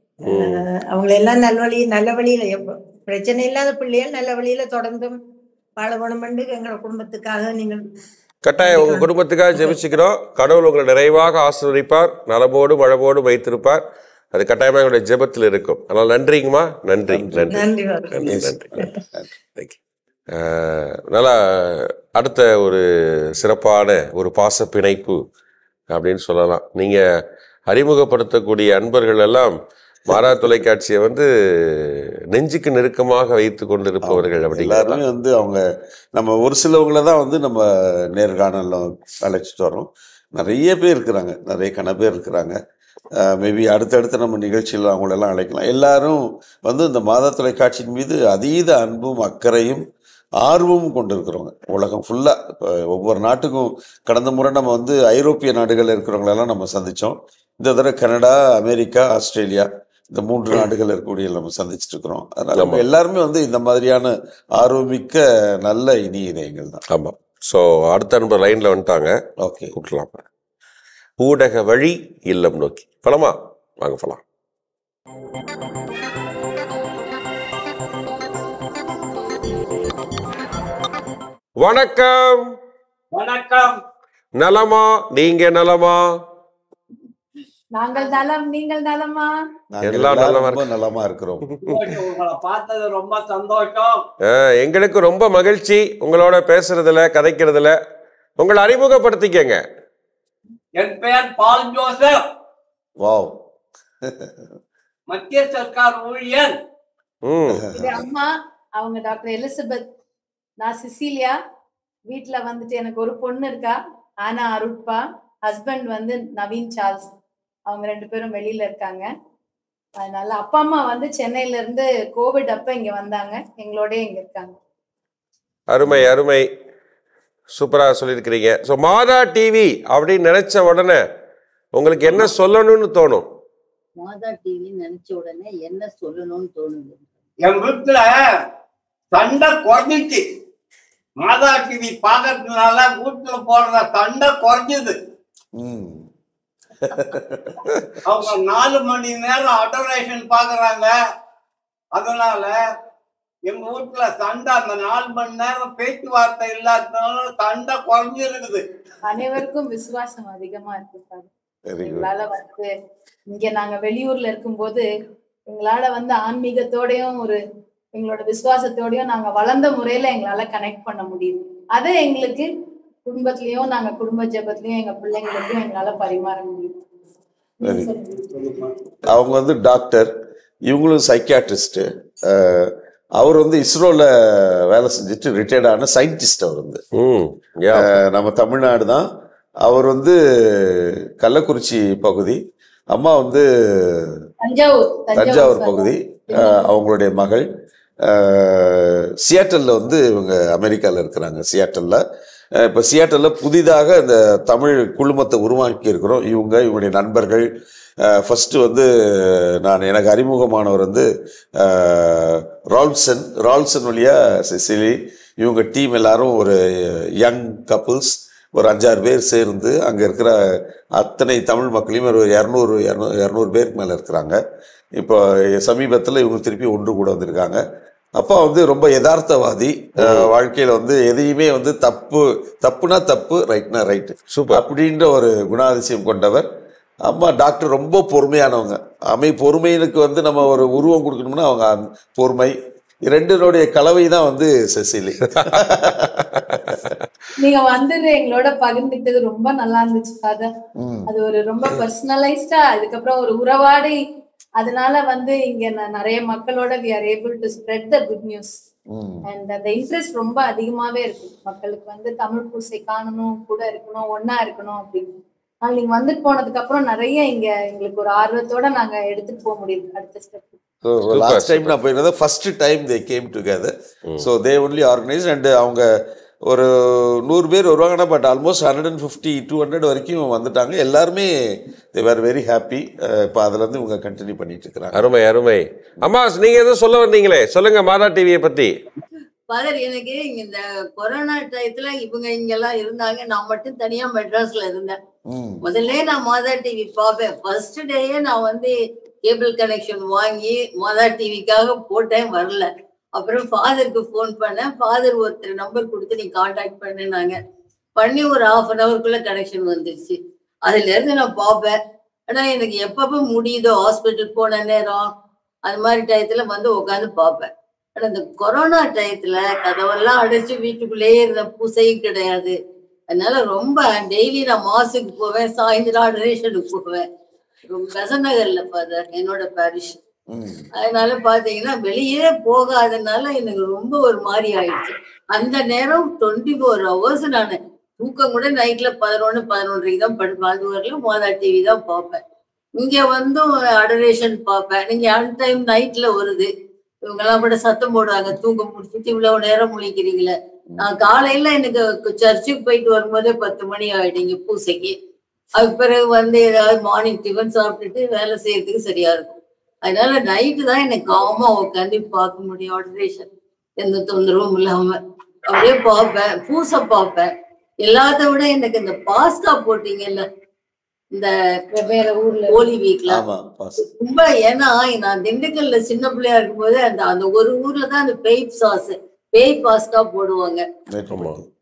ஆஹ் அவங்களெல்லாம் நல்வழி நல்ல வழியில எப்ப- பிரச்சனை இல்லாத பிள்ளைகள் நல்ல வழியில தொடர்ந்தும் வாழ வேணுமென்று எங்களோட குடும்பத்துக்காக நீங்கள் கட்டாயம் உங்க குடும்பத்துக்காக ஜெபிச்சுக்கிறோம் கடவுள் உங்களை நிறைவாக ஆசீர்வதிப்பார் நலமோடு வளமோடு வைத்திருப்பார் அது கட்டாயமா எங்களுடைய ஜெபத்தில் இருக்கும் அதனால நன்றிங்கம்மா நன்றி நன்றி நன்றி வணக்கம். நன்றி நன்றி நன்றி Thank you. அஹ், நல்லா அடுத்த ஒரு சிறப்பான ஒரு பாச பிணைப்பு அப்படின்னு சொல்லலாம் நீங்க அறிமுகப்படுத்தக்கூடிய அன்பர்கள் எல்லாம் மாறா தொலைக்காட்சியை வந்து நெஞ்சுக்கு நெருக்கமாக வைத்து கொண்டிருப்பவர்கள் அப்படிங்கிறதா எல்லாருமே வந்து அவங்க நம்ம ஒரு சிலவங்கள தான் வந்து நம்ம நேர்காணலில் அழைச்சிட்டு வரோம் நிறைய பேர் இருக்கிறாங்க நிறைய கன பேர் இருக்கிறாங்க மேபி அடுத்தடுத்து நம்ம நிகழ்ச்சியில் அவங்களெல்லாம் அழைக்கலாம் எல்லாரும் வந்து இந்த மாதா தொலைக்காட்சியின் மீது அதீத அன்பும் அக்கறையும் ஆர்வமும் கொண்டு இருக்கிறவங்க உலகம் ஃபுல்லாக இப்போ ஒவ்வொரு நாட்டுக்கும் கடந்த முறை நம்ம வந்து ஐரோப்பிய நாடுகளில் இருக்கிறவங்களெல்லாம் நம்ம சந்தித்தோம் இந்த தடவை கனடா அமெரிக்கா ஆஸ்திரேலியா இந்த மூன்று நாடுகள் இருக்கக்கூடிய நம்ம சந்திச்சுட்டு இருக்கிறோம் அதனால நம்ம ஆமா. எல்லாருமே வந்து இந்த மாதிரியான ஆர்வமிக்க நல்ல இனிய இதயங்கள் தான் ஆமா ஸோ அடுத்த நண்பர் லைன்ல வந்துட்டாங்க ஓகே கூட்டலாம் ஊடக வழி இல்லம் நோக்கி பலமா வாங்க போலாம் வணக்கம் வணக்கம் நலமா நீங்க நலமா நாங்கள் நலம் நீங்கள் நலமா நாங்கள் எல்லாம் எல்லாரும் நலமா ரொம்ப நலமா இருக்கிறோம் உங்களை பார்த்தது ரொம்ப சந்தோஷம் அஹ், எங்களுக்கு ரொம்ப மகிழ்ச்சி உங்களோட பேசுறதுல கதைக்கிறதுல உங்களை அறிமுகப்படுத்திக்கங்க என் பெயர் பால் ஜோசப் வாவ் மத்திய சர்க்கார் ஊழியர் ம் இது அம்மா அவங்க டாக்டர் எலிசபெத் நான் சிசிலியா வீட்ல வந்துட்டு எனக்கு ஒரு பொண்ணு இருக்கா ஆனா அருட்பா ஹஸ்பண்ட் வந்து நவீன் சார்ல்ஸ் அவங்க ரெண்டு பேரும் வெளியில இருக்காங்க அதனால அப்பா அம்மா வந்து சென்னையில இருந்து கோவிட் அப்ப இங்க வந்தாங்க எங்களோடய இங்க இருக்காங்க அருமை அருமை சூப்பரா சொல்லியிருக்கிறீங்க ஸோ மாதா டிவி அப்படின்னு நினைச்ச உடனே உங்களுக்கு என்ன சொல்லணும்னு தோணும் மாதா டிவி நினைச்ச உடனே என்ன சொல்லணும்னு தோணுது என் வீட்டுல சண்டை குறைஞ்சிச்சு மாதா டிவி பாக்கிறதுனால வீட்டுல போடுற சண்டை குறைஞ்சது ம் அவங்க நாலு மணி நேரம் அடோரேஷன் பாக்குறாங்க அதனால எங்க வீட்டுல சண்டை அந்த நாலு மணி நேரம் பேச்சுவார்த்தை இல்லாததுனால சண்டை குறைஞ்சிருக்குது அனைவருக்கும் விசுவாசம் அதிகமா இருக்கு சார் வெரி குட் எங்களால வந்து இங்க நாங்க வெளியூர்ல இருக்கும்போது எங்களால வந்து ஆன்மீகத்தோடயும் ஒரு எங்களோட விசுவாசத்தோடயும் நாங்க வளர்ந்த முறையில எங்களால கனெக்ட் பண்ண முடியுது அதை எங்களுக்கு குடும்பத்திலயும் நாங்க குடும்ப ஜெபத்திலயும் எங்க பிள்ளைங்களுக்கும் எங்களால பரிமாற முடியுது Very அவங்க வந்து டாக்டர் இவங்களும் சைக்கியாட்ரிஸ்ட் அவர் வந்து இஸ்ரோல வேலை செஞ்சுட்டு ரிட்டையர்ட் ஆன சயின்டிஸ்ட் அவர் வந்து ம் யா அஹ், நம்ம தமிழ்நாடு தான் அவர் வந்து கள்ளக்குறிச்சி பகுதி அம்மா வந்து தஞ்சாவூர் தஞ்சாவூர் sir. பகுதி அஹ், அவங்களுடைய மகள் அஹ், சியாட்டல்ல வந்து இவங்க அமெரிக்கால இருக்கிறாங்க சியாட்டல்ல அஹ், இப்ப சியாட்டல்ல புதிதாக இந்த தமிழ் குழுமத்தை உருவாக்கி இருக்கிறோம் இவங்க இவங்களுடைய நண்பர்கள் ஃபர்ஸ்ட் வந்து நான் எனக்கு அறிமுகமானவர் வந்து அஹ், ரால்சன் ரால்சன் வழியா செசிலி இவங்க டீம் எல்லாரும் ஒரு யங் கப்புள்ஸ் ஒரு அஞ்சாறு பேர் சேர்ந்து அங்கே இருக்கிற அத்தனை தமிழ் மக்களையும் ஒரு இரநூறு இரநூறு பேருக்கு மேலே இருக்கிறாங்க இப்போ சமீபத்தில் இவங்க திருப்பி ஒன்று கூட வந்திருக்காங்க அப்பா வந்து ரொம்ப யதார்த்தவாதி அஹ், வாழ்க்கையில வந்து எதையுமே வந்து தப்பு தப்புனா தப்பு ரைட்னா ரைட்டு சூப்பர் அப்படின்ற ஒரு குணாதிசயம் கொண்டவர் அம்மா டாக்டர் ரொம்ப பொறுமையானவங்க அமை பொறுமையினுக்கு வந்து நம்ம ஒரு உருவம் கொடுக்கணும்னா அவங்க அந்த பொறுமை ரெண்டினுடைய கலவை தான் வந்து செசிலி நீங்க வந்து எங்களோட பகிர்ந்துக்கிட்டது ரொம்ப நல்லா இருந்துச்சு ஃபாதர் ம் அது ஒரு ரொம்ப பர்சனலைஸ்டா அதுக்கப்புறம் ஒரு உறவாடி அதனால வந்து இங்க ந- நிறைய மக்களோட we are able to spread the good news hmm and அந்த இன்ட்ரெஸ்ட் ரொம்ப அதிகமாவே இருக்கு மக்களுக்கு வந்து தமிழ் பூசை காணணும் கூட இருக்கணும் ஒண்ணா இருக்கணும் அப்படின்னு ஆனால் நீங்க வந்துட்டு போனதுக்கு அப்புறம் நிறைய இங்க எங்களுக்கு ஒரு ஆர்வத்தோட நாங்க எடுத்துட்டு போக முடியுது அடுத்த ஸ்டெப் ஸோ லாஸ்ட் டைம் நான் போயிருந்தது first time they came together so they only organise and அவங்க ஒரு நூறு பேர் வருவாங்கன்னா but almost hundred and fifty two hundred வரைக்கும் வந்துட்டாங்க எல்லாருமே தே வேர் வெரி ஹாப்பி இப்போ அதுலேருந்து இவங்க கண்டினியூ பண்ணிட்டு இருக்கிறாங்க அருமை அருமை அம்மா நீங்க எதுவும் சொல்ல வந்தீங்களே சொல்லுங்க மாதா டிவியை பத்தி ஃபாதர் எனக்கு இங்க இந்த கொரோனா டயத்துல இவங்க இங்கெல்லாம் இருந்தாங்க நான் மட்டும் தனியா மெட்ராஸ்ல இருந்தேன் ம் முதல்ல நான் மாதா டிவி பார்ப்பேன் ஃபர்ஸ்ட் டேயே நான் வந்து கேபிள் கனெக்ஷன் வாங்கி மாதா டிவிக்காக போட்டேன் வரல அப்புறம் ஃபாதருக்கு ஃபோன் பண்ணேன் ஃபாதர் ஒருத்தர் நம்பர் கொடுத்து நீ காண்டாக்ட் பண்ணுனாங்க பண்ணி ஒரு ஹாஃப் அன் ஹவருக்குள்ள கனெக்ஷன் வந்துருச்சு அதுல இருந்து நான் பார்ப்பேன் ஆனா எனக்கு எப்பப்ப முடியுதோ ஹாஸ்பிட்டல் போன நேரம் அது மாதிரி டயத்துல வந்து உட்காந்து பார்ப்பேன் ஆனா இந்த கொரோனா டயத்துல கதவெல்லாம் அடைச்சு வீட்டுக்குள்ளேயே இருந்த பூசையும் கிடையாது அதனால ரொம்ப டெய்லி நான் மாசுக்கு போவேன் சாயந்தரம் அடரேஷனுக்கு போவேன் ரொம்ப பெசநகர்ல ஃபாதர் என்னோட பாரிஷ் ம் அதனால பாத்தீங்கன்னா வெளியே போகாதனால எனக்கு ரொம்ப ஒரு மாதிரி ஆயிடுச்சு அந்த நேரம் டுவெண்ட்டி ஃபோர் ஹவர்ஸ் நான் தூக்கம் கூட நைட்ல பதினொன்னு பதினொன்றரைக்கு தான் படுப்பேன் அது வரலும் மோதா டிவி தான் பார்ப்பேன் இங்க வந்தும் அடரேஷன் பார்ப்பேன் நீங்க அன் டைம் நைட்ல வருது இவங்கெல்லாம் கூட சத்தம் போடுவாங்க தூங்க முடிச்சுட்டு இவ்வளவு நேரம் முழிக்கிறீங்களே நான் காலையில எனக்கு சர்ச்சுக்கு போயிட்டு வரும்போதே பத்து மணி ஆயிடுங்க பூசைக்கு அதுக்கு பிறகு வந்து ஏதாவது மார்னிங் டிஃபன் சாப்பிட்டுட்டு வேலை செய்யறதுக்கு சரியா இருக்கும் அதனால நைட்டு தான் எனக்கு காமா உட்காந்து பார்க்க முடியும் ஆல்ட்ரேஷன் எந்த தொந்தரவும் இல்லாம அப்படியே பார்ப்பேன் பூசை பார்ப்பேன் எல்லாத்த விட எனக்கு இந்த பாஸ்தா போட்டீங்கல்ல இந்த வெவ்வேறு ஊர்ல ஹோலி வீக்ல ஆமா பாஸ் ரொம்ப ஏன்னா நான் திண்டுக்கல்ல சின்ன பிள்ளையா இருக்கும்போது அந்த அந்த ஒரு ஊர்ல தான் அந்த பேய் சாஸ் பேய் பாஸ்தா போடுவாங்க நேற்று ஆமா. மட்டும்.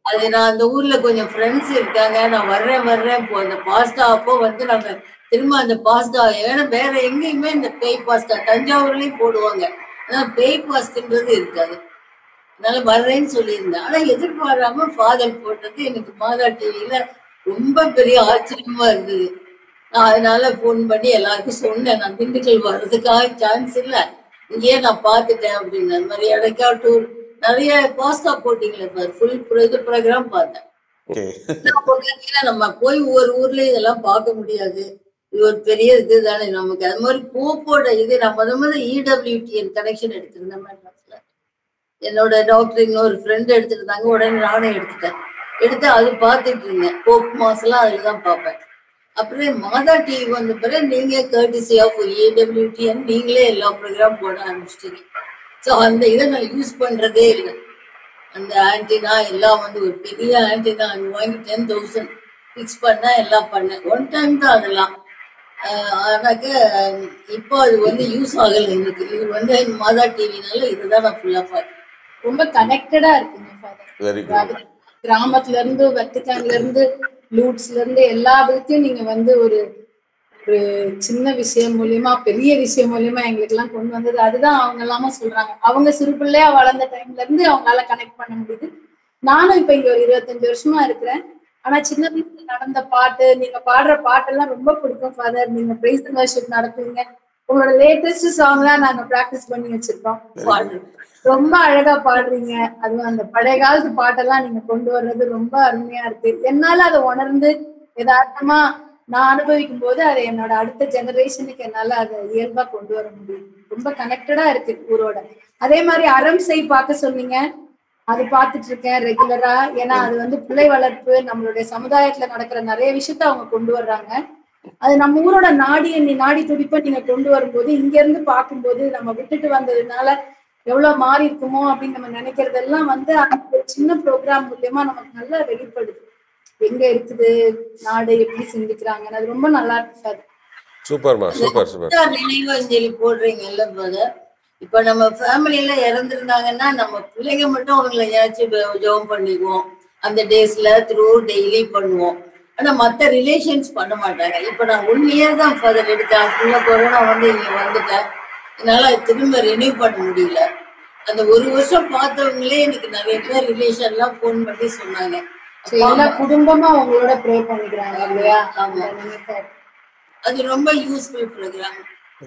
அது நான் அந்த ஊர்ல கொஞ்சம் ஃப்ரெண்ட்ஸ் இருக்காங்க நான் வர்றேன் வர்றேன் இப்போ அந்த பாஸ்தா அப்போ வந்து நம்ம திரும்ப அந்த பாஸ்தா ஏன்னா வேற எங்கேயுமே இந்த பேய் பாஸ்தா தஞ்சாவூர்லயும் போடுவாங்க ஆனா பேய் பாஸ்துன்றது இருக்காது அதனால வர்றேன்னு சொல்லியிருந்தேன் ஆனா எதிர்பாராம ஃபாதர் போட்டது எனக்கு மாதா டிவியில ரொம்ப பெரிய ஆச்சரியமா இருந்தது நான் அதனால ஃபோன் பண்ணி எல்லாருக்கும் சொன்னேன் நான் திண்டுக்கல் வர்றதுக்காக சான்ஸ் இல்லை இங்கேயே நான் பார்த்துட்டேன் அப்படின்னு அந்த மாதிரி இடக்கா டூர் நிறைய பாஸ்தா போட்டிங்களே சார் ஃபுல் இது ப்ரோக்ராம் பார்த்தேன் ஓகே அப்போ பார்த்தீங்கன்னா நம்ம போய் ஒவ்வொரு ஊர்ல இதெல்லாம் பார்க்க முடியாது இது ஒரு பெரிய இது தானே நமக்கு அது மாதிரி போப்போட இது நான் முத முத இடபிள்யூடிஎன் கனெக்ஷன் எடுத்திருந்தேன் மெட்ராஸ்ல என்னோட டாக்டர் இன்னொரு ஃப்ரெண்ட் எடுத்துருந்தாங்க உடனே நானும் எடுத்துட்டேன் எடுத்து அது பார்த்துட்டு இருந்தேன் போப் மாசெல்லாம் அதில் தான் பார்ப்பேன் அப்புறம் மாதா டிவி வந்த பிறகு நீங்க கர்டிசி ஆஃப் ஏடபிள்யூடிஎன் நீங்களே எல்லா ப்ரோக்ராம் போட ஆரம்பிச்சிட்டீங்க ஸோ அந்த இதை நான் யூஸ் பண்றதே இல்லை அந்த ஆன்டினா எல்லாம் வந்து ஒரு பெரிய ஆன்டினா அது வாங்கி டென் தௌசண்ட் ஃபிக்ஸ் பண்ணா எல்லாம் பண்ணேன் ஒன் டைம் தான் அதெல்லாம் ஆஹ் ஆனாக்க இப்போ அது வந்து யூஸ் ஆகலை எனக்கு இது வந்து மாதா டிவினால இதுதான் நான் ஃபுல்லாக பார்த்தேன் ரொம்ப கனெக்டடா இருக்குங்க ஃபாதர் வெரி குட் கிராமத்துல இருந்து வெத்திக்கான்ல இருந்து லூட்ஸ்ல இருந்து எல்லா விதத்தையும் நீங்க வந்து ஒரு ஒரு சின்ன விஷயம் மூலியமா பெரிய விஷயம் மூலியமா எங்களுக்கு எல்லாம் கொண்டு வந்தது அதுதான் அவங்க எல்லாம சொல்றாங்க அவங்க சிறு பிள்ளையா வளர்ந்த டைம்ல இருந்து அவங்களால கனெக்ட் பண்ண முடியுது நானும் இப்ப இங்க ஒரு இருபத்தஞ்சு வருஷமா இருக்கிறேன் ஆனா சின்ன வயசுல நடந்த பாட்டு நீங்க பாடுற பாட்டெல்லாம் ரொம்ப பிடிக்கும் ஃபாதர் நீங்க பிரைஸ் வர்ஷிப் நடத்துவீங்க உங்களோட லேட்டஸ்ட் சாங் தான் நாங்க பிராக்டிஸ் பண்ணி வச்சிருக்கோம் பாடுறேன் ரொம்ப அழகா பாடுறீங்க அதுவும் அந்த பழைய காலத்து பாட்டெல்லாம் நீங்க கொண்டு வர்றது ரொம்ப அருமையா இருக்கு என்னால அதை உணர்ந்து யதார்த்தமா நான் அனுபவிக்கும் போது அதை என்னோட அடுத்த ஜெனரேஷனுக்கு என்னால அதை இயல்பா கொண்டு வர முடியும் ரொம்ப கனெக்டடா இருக்கு ஊரோட அதே மாதிரி அறம் செய் பார்க்க சொன்னீங்க அது பார்த்துட்டு இருக்கேன் ரெகுலரா ஏன்னா அது வந்து பிள்ளை வளர்ப்பு நம்மளுடைய சமுதாயத்துல நடக்கிற நிறைய விஷயத்த அவங்க கொண்டு வர்றாங்க அது நம்ம ஊரோட நாடிய நீ நாடி துடிப்பை நீங்க கொண்டு வரும்போது இங்க இருந்து பார்க்கும்போது நம்ம விட்டுட்டு வந்ததுனால எவ்வளவு மாறி இருக்குமோ அப்படின்னு நம்ம நினைக்கிறதெல்லாம் வந்து அந்த ஒரு சின்ன ப்ரோக்ராம் மூலியமா நமக்கு நல்லா வெளிப்படுது எங்க இருக்குது நாடு எப்படி சிந்திக்கிறாங்கன்னு அது ரொம்ப நல்லா இருக்கு சார் சூப்பர்மா சூப்பர் சூப்பர் பெற்றார் நினைவு அஞ்சலி போடுறீங்கல்ல brother. இப்ப நம்ம ஃபேமிலியில இறந்துருந்தாங்கன்னா நம்ம பிள்ளைங்க மட்டும் அவங்களை ஏதாச்சும் ஜெபம் பண்ணிக்குவோம் அந்த டேஸ்ல த்ரூ டெய்லி பண்ணுவோம் ஆனா மத்த ரிலேஷன்ஸ் பண்ண மாட்டாங்க இப்ப நான் ஒன் இயர் தான் ஃபாதர் எடுத்தேன் அதுக்குள்ள கொரோனா வந்து இங்க வந்துட்டேன் என்னால அது திரும்ப ரெனியூ பண்ண முடியல அந்த ஒரு வருஷம் பார்த்தவங்களே எனக்கு நிறைய பேர் ரிலேஷன்லாம் ஃபோன் பண்ணி சொன்னாங்க So, எல்லா குடும்பமா உங்களோட ப்ரே பண்ணிக்கிறாங்க இல்லையா ஆமா. அந்த நிமித்தம். அது ரொம்ப யூஸ்ஃபுல் ப்ரோக்ராம்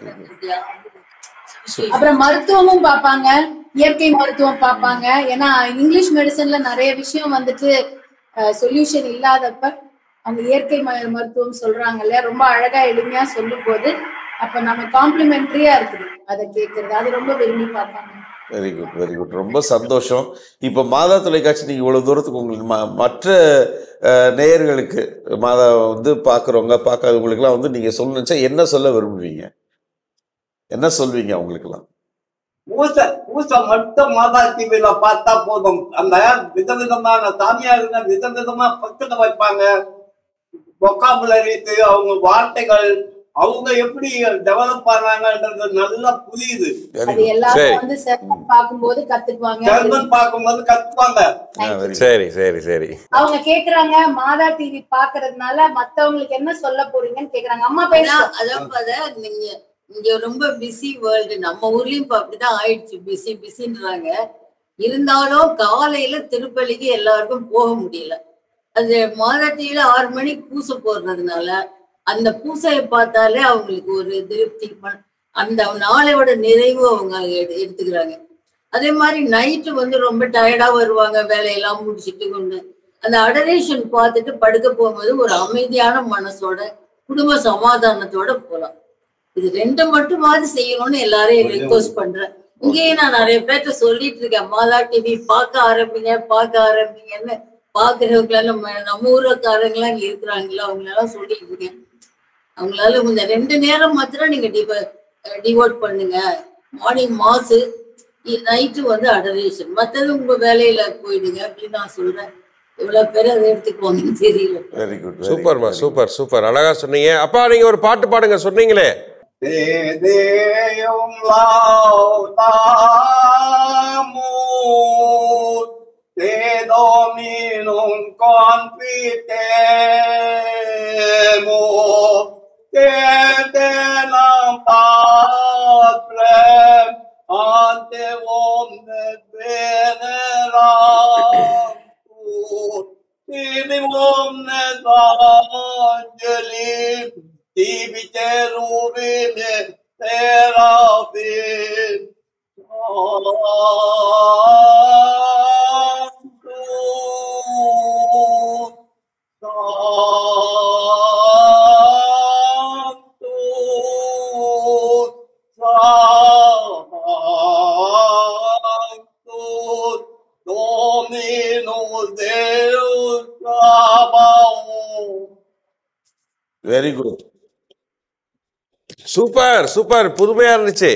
அப்புறம் மருத்துவமும் பார்ப்பாங்க இயற்கை மருத்துவம் பார்ப்பாங்க ஏன்னா இங்கிலீஷ் மெடிசன்ல நிறைய விஷயம் வந்துட்டு சொல்யூஷன் இல்லாதப்ப அவங்க இயற்கை ம- மருத்துவம் சொல்றாங்க இல்லையா ரொம்ப அழகா எளிமையா சொல்லும் போது அப்ப நம்ம காம்ப்ளிமெண்ட்ரியா இருக்குது அதை கேட்கறது அது ரொம்ப விரும்பி பார்ப்பாங்க வெரி குட் வெரி குட் ரொம்ப சந்தோஷம் இப்போ மாதா தொலைக்காட்சி நீங்கள் இவ்வளோ தூரத்துக்கு உங்களுக்கு ம- மற்ற அஹ், நேயர்களுக்கு மாதா வந்து பார்க்குறவங்க பார்க்காதவங்களுக்குலாம் வந்து நீங்கள் சொல்லணுச்சா என்ன சொல்ல விரும்புவீங்க என்ன சொல்வீங்க அவங்களுக்குலாம் பூசை பூசை மட்டும் மாதா டிவியில பார்த்தா போதும் அந்த விதவிதமான சாமியாருங்க விதவிதமா புத்தக வைப்பாங்க பொக்காபுலரிஸ் அவங்க வார்த்தைகள் அவங்க எப்படி டெவலப் ஆனாங்கன்றது நல்லா புரியுது அது சரி. எல்லாரும் வந்து செல்வம் பார்க்கும்போது கத்துக்குவாங்க ஜெர்மன் பார்க்கும்போது கத்துவாங்க வெரி சரி சரி சரி அவங்க கேக்குறாங்க மாதா டிவி பாக்குறதுனால மத்தவங்களுக்கு என்ன சொல்ல போறீங்கன்னு கேக்குறாங்க அம்மா பேச அதான் அதான் பாத நீங்க இங்க ரொம்ப பிஸி வேர்ல்டு நம்ம ஊர்லயும் இப்ப அப்படிதான் ஆயிடுச்சு பிஸி பிஸின்றாங்க இருந்தாலும் காலையில திருப்பலிக்கு எல்லாருக்கும் போக முடியல அது மாதா டிவில ஆறு மணிக்கு பூசை போடுறதுனால அந்த பூசையை பார்த்தாலே அவங்களுக்கு ஒரு திருப்தி ம- அந்த நாளையோட நிறைவு அவங்க எடு- எடுத்துக்கிறாங்க அதே மாதிரி நைட்டு வந்து ரொம்ப டயர்டா வருவாங்க வேலையெல்லாம் முடிச்சிட்டு கொண்டு அந்த அடரேஷன் பார்த்துட்டு படுக்க போகும்போது ஒரு அமைதியான மனசோட குடும்ப சமாதானத்தோட போலாம் இது ரெண்டு மட்டுமாவது செய்யணும்னு எல்லாரையும் ரெக்வஸ்ட் பண்றேன் இங்கேயே நான் நிறைய பேர்ட்ட சொல்லிட்டு இருக்கேன் மாதா டிவி பார்க்க ஆரம்பிங்க பார்க்க ஆரம்பிங்கன்னு பாக்குறவங்க நம்ம நம்ம ஊரக்காரங்களாம் இங்க இருக்கிறாங்களா அவங்களெல்லாம் சொல்லிட்டு இருக்கேன் அவங்களால இந்த ரெண்டு நேரம் மாத்திரம் நீங்க டிவ டிவோட் பண்ணுங்க மார்னிங் மாசு நைட்டு வந்து அடரேஷன் மற்றது உங்க வேலையில போயிடுங்க அப்படின்னு நான் சொல்றேன் எவ்வளவு பேர் அதை எடுத்துக்குவாங்கன்னு தெரியல வெரி குட் சூப்பர்மா சூப்பர் சூப்பர் அழகா சொன்னீங்க அப்பா நீங்க ஒரு பாட்டு பாடுங்க சொன்னீங்களே Deum laudamus te dominum confitemo, te tenam patrem, ante omnes veneratur, tibi omnes angelis, tibi cherubim et seraphim, Sanctus, Sanctus, Dominus Deus Sabaoth. Very good super super புதுமையா இருந்துச்சு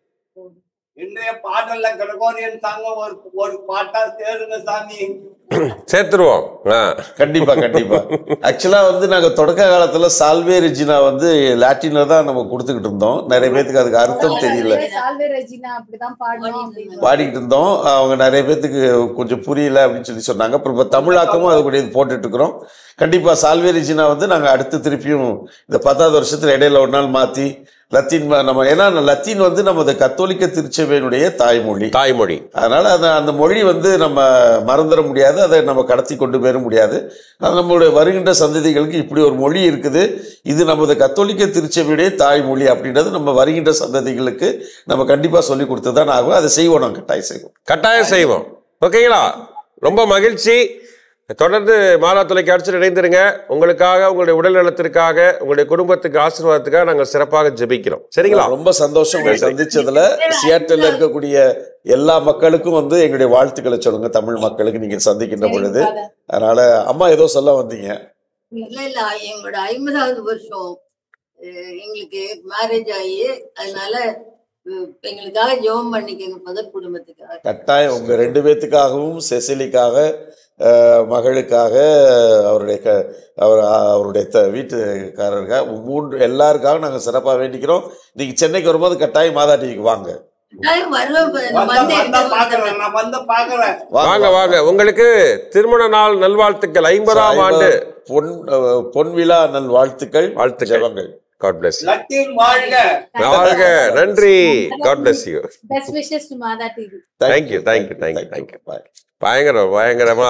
இன்றைய பாடல்ல கிரகோரியன் சாங்க ஒரு ஒரு பாட்டா சேருங்க சாமி சேர்த்துருவோம் ஆ. கண்டிப்பா கண்டிப்பா ஆக்சுவலா வந்து நாங்க தொடக்க காலத்துல சால்வே ரெஜினா வந்து லாட்டின்ல தான் நம்ம கொடுத்துக்கிட்டு இருந்தோம் நிறைய பேத்துக்கு அதுக்கு அர்த்தம் தெரியல சால்வே ரெஜினா அப்படிதான் பாடணும் அப்படின்னு பாடிக்கிட்டு இருந்தோம் அவங்க நிறைய பேத்துக்கு கொஞ்சம் புரியல அப்படின்னு சொல்லி சொன்னாங்க அப்புறம் இப்போ தமிழாக்கமும் அது கூட போட்டுட்டு இருக்கிறோம் கண்டிப்பா சால்வே ரெஜினா வந்து நாங்க அடுத்து திருப்பியும் இந்த பத்தாவது வருஷத்துல இடையில ஒரு நாள் மாத்தி லத்தீன் ம- நம்ம ஏன்னா லத்தீன் வந்து நமது கத்தோலிக்க திருச்சபையினுடைய தாய்மொழி தாய்மொழி அதனால அந்த அந்த மொழி வந்து நம்ம மறந்துட முடியாது அதை நம்ம கடத்தி கொண்டு போயிட முடியாது அது நம்மளுடைய வருகின்ற சந்ததிகளுக்கு இப்படி ஒரு மொழி இருக்குது இது நமது கத்தோலிக்க திருச்சபையுடைய தாய்மொழி அப்படின்றது நம்ம வருகின்ற சந்ததிகளுக்கு நம்ம கண்டிப்பாக சொல்லி கொடுத்து தான் ஆகும் அதை செய்வோம் நாங்கள் கட்டாயம் செய்வோம் கட்டாயம் செய்வோம் ஓகேங்களா ரொம்ப மகிழ்ச்சி தொடர்ந்து மாலா தொலைக்காட்சியில் இணைந்திருங்க உங்களுக்காக உங்களுடைய உடல் நலத்திற்காக உங்களுடைய குடும்பத்துக்கு ஆசீர்வாதத்துக்காக நாங்கள் சிறப்பாக ஜெபிக்கிறோம் சரிங்களா ரொம்ப சந்தோஷம் உங்களை சந்திச்சதுல சியாட்டல்ல இருக்கக்கூடிய எல்லா மக்களுக்கும் வந்து எங்களுடைய வாழ்த்துக்களை சொல்லுங்க தமிழ் மக்களுக்கு நீங்க சந்திக்கின்ற பொழுது அதனால அம்மா ஏதோ சொல்ல வந்தீங்க இல்ல இல்ல எங்களோட ஐம்பதாவது வருஷம் அஹ் எங்களுக்கு மேரேஜ் ஆகி அதனால அஹ் எங்களுக்காக ஜெபம் பண்ணிக்கங்க பதர் குடும்பத்துக்காக கட்டாயம் உங்க ரெண்டு பேத்துக்காகவும் செசிலிக்காக அஹ், மகளுக்காக அவருடைய க அவர் அவருடைய த வீட்டுக்காரருக்காக மூன்று எல்லாருக்காகவும் நாங்கள் சிறப்பாக வேண்டிக்கிறோம் நீங்க சென்னைக்கு வரும்போது கட்டாயம் மாதா டிவிக்கு வாங்க கட்டாயம் வருவேன் இப்ப நான் வந்தா வந்து வந்தா எடுத்து பாக்குறேன் நான் வந்து பாக்குறேன் வாங்க வாங்க உங்களுக்கு திருமண நாள் நல்வாழ்த்துக்கள் ஐம்பதாம் ஆண்டு பொன் அஹ், பொன் விழா நல் வாழ்த்துக்கள் வாழ்த்துக்கள். ஜெபங்கள் காட் பிளஸ் லத்தீன் வாழ்க வாழ்க நன்றி God bless you best wishes to Madha TV thank you thank you thank you thank you பயங்கரம் பயங்கரமா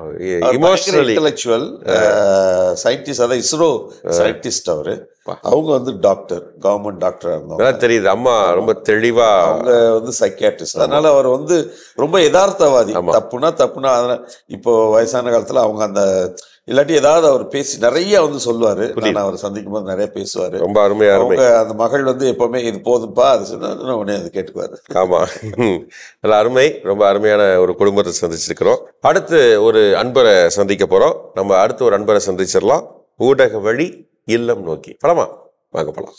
இமோஷனலி இன்டலெக்சுவல் சயின்டிஸ்ட் அதான் இஸ்ரோ சயின்டிஸ்ட் அவரு அவங்க வந்து டாக்டர் கவர்மெண்ட் டாக்டரா இருந்தவங்க நல்லா தெரியுது அம்மா ரொம்ப தெளிவா அவங்க வந்து சைக்கியாட்ரிஸ்ட் அதனால அவர் வந்து ரொம்ப யதார்த்தவாதி ஆமா. தப்புனா தப்புனா அதனால இப்போ வயசான காலத்துல அவங்க அந்த இல்லாட்டி ஏதாவது அவர் பேசி நிறைய வந்து சொல்லுவாரு நான் அவர் சந்திக்கும் போது நிறைய பேசுவாரு ரொம்ப அருமையா அருமை அவங்க அந்த மகள் வந்து எப்பவுமே இது போதும்பா அது சொன்னா உடனே அது கேட்டுக்குவாரு ஆமா நல்ல அருமை ரொம்ப அருமையான ஒரு குடும்பத்தை சந்திச்சிருக்கிறோம் அடுத்து ஒரு அன்பரை சந்திக்க போறோம் நம்ம அடுத்து ஒரு அன்பரை சந்திச்சிடலாம் ஊடக வழி இல்லம் நோக்கி படமா வாங்க போலாம்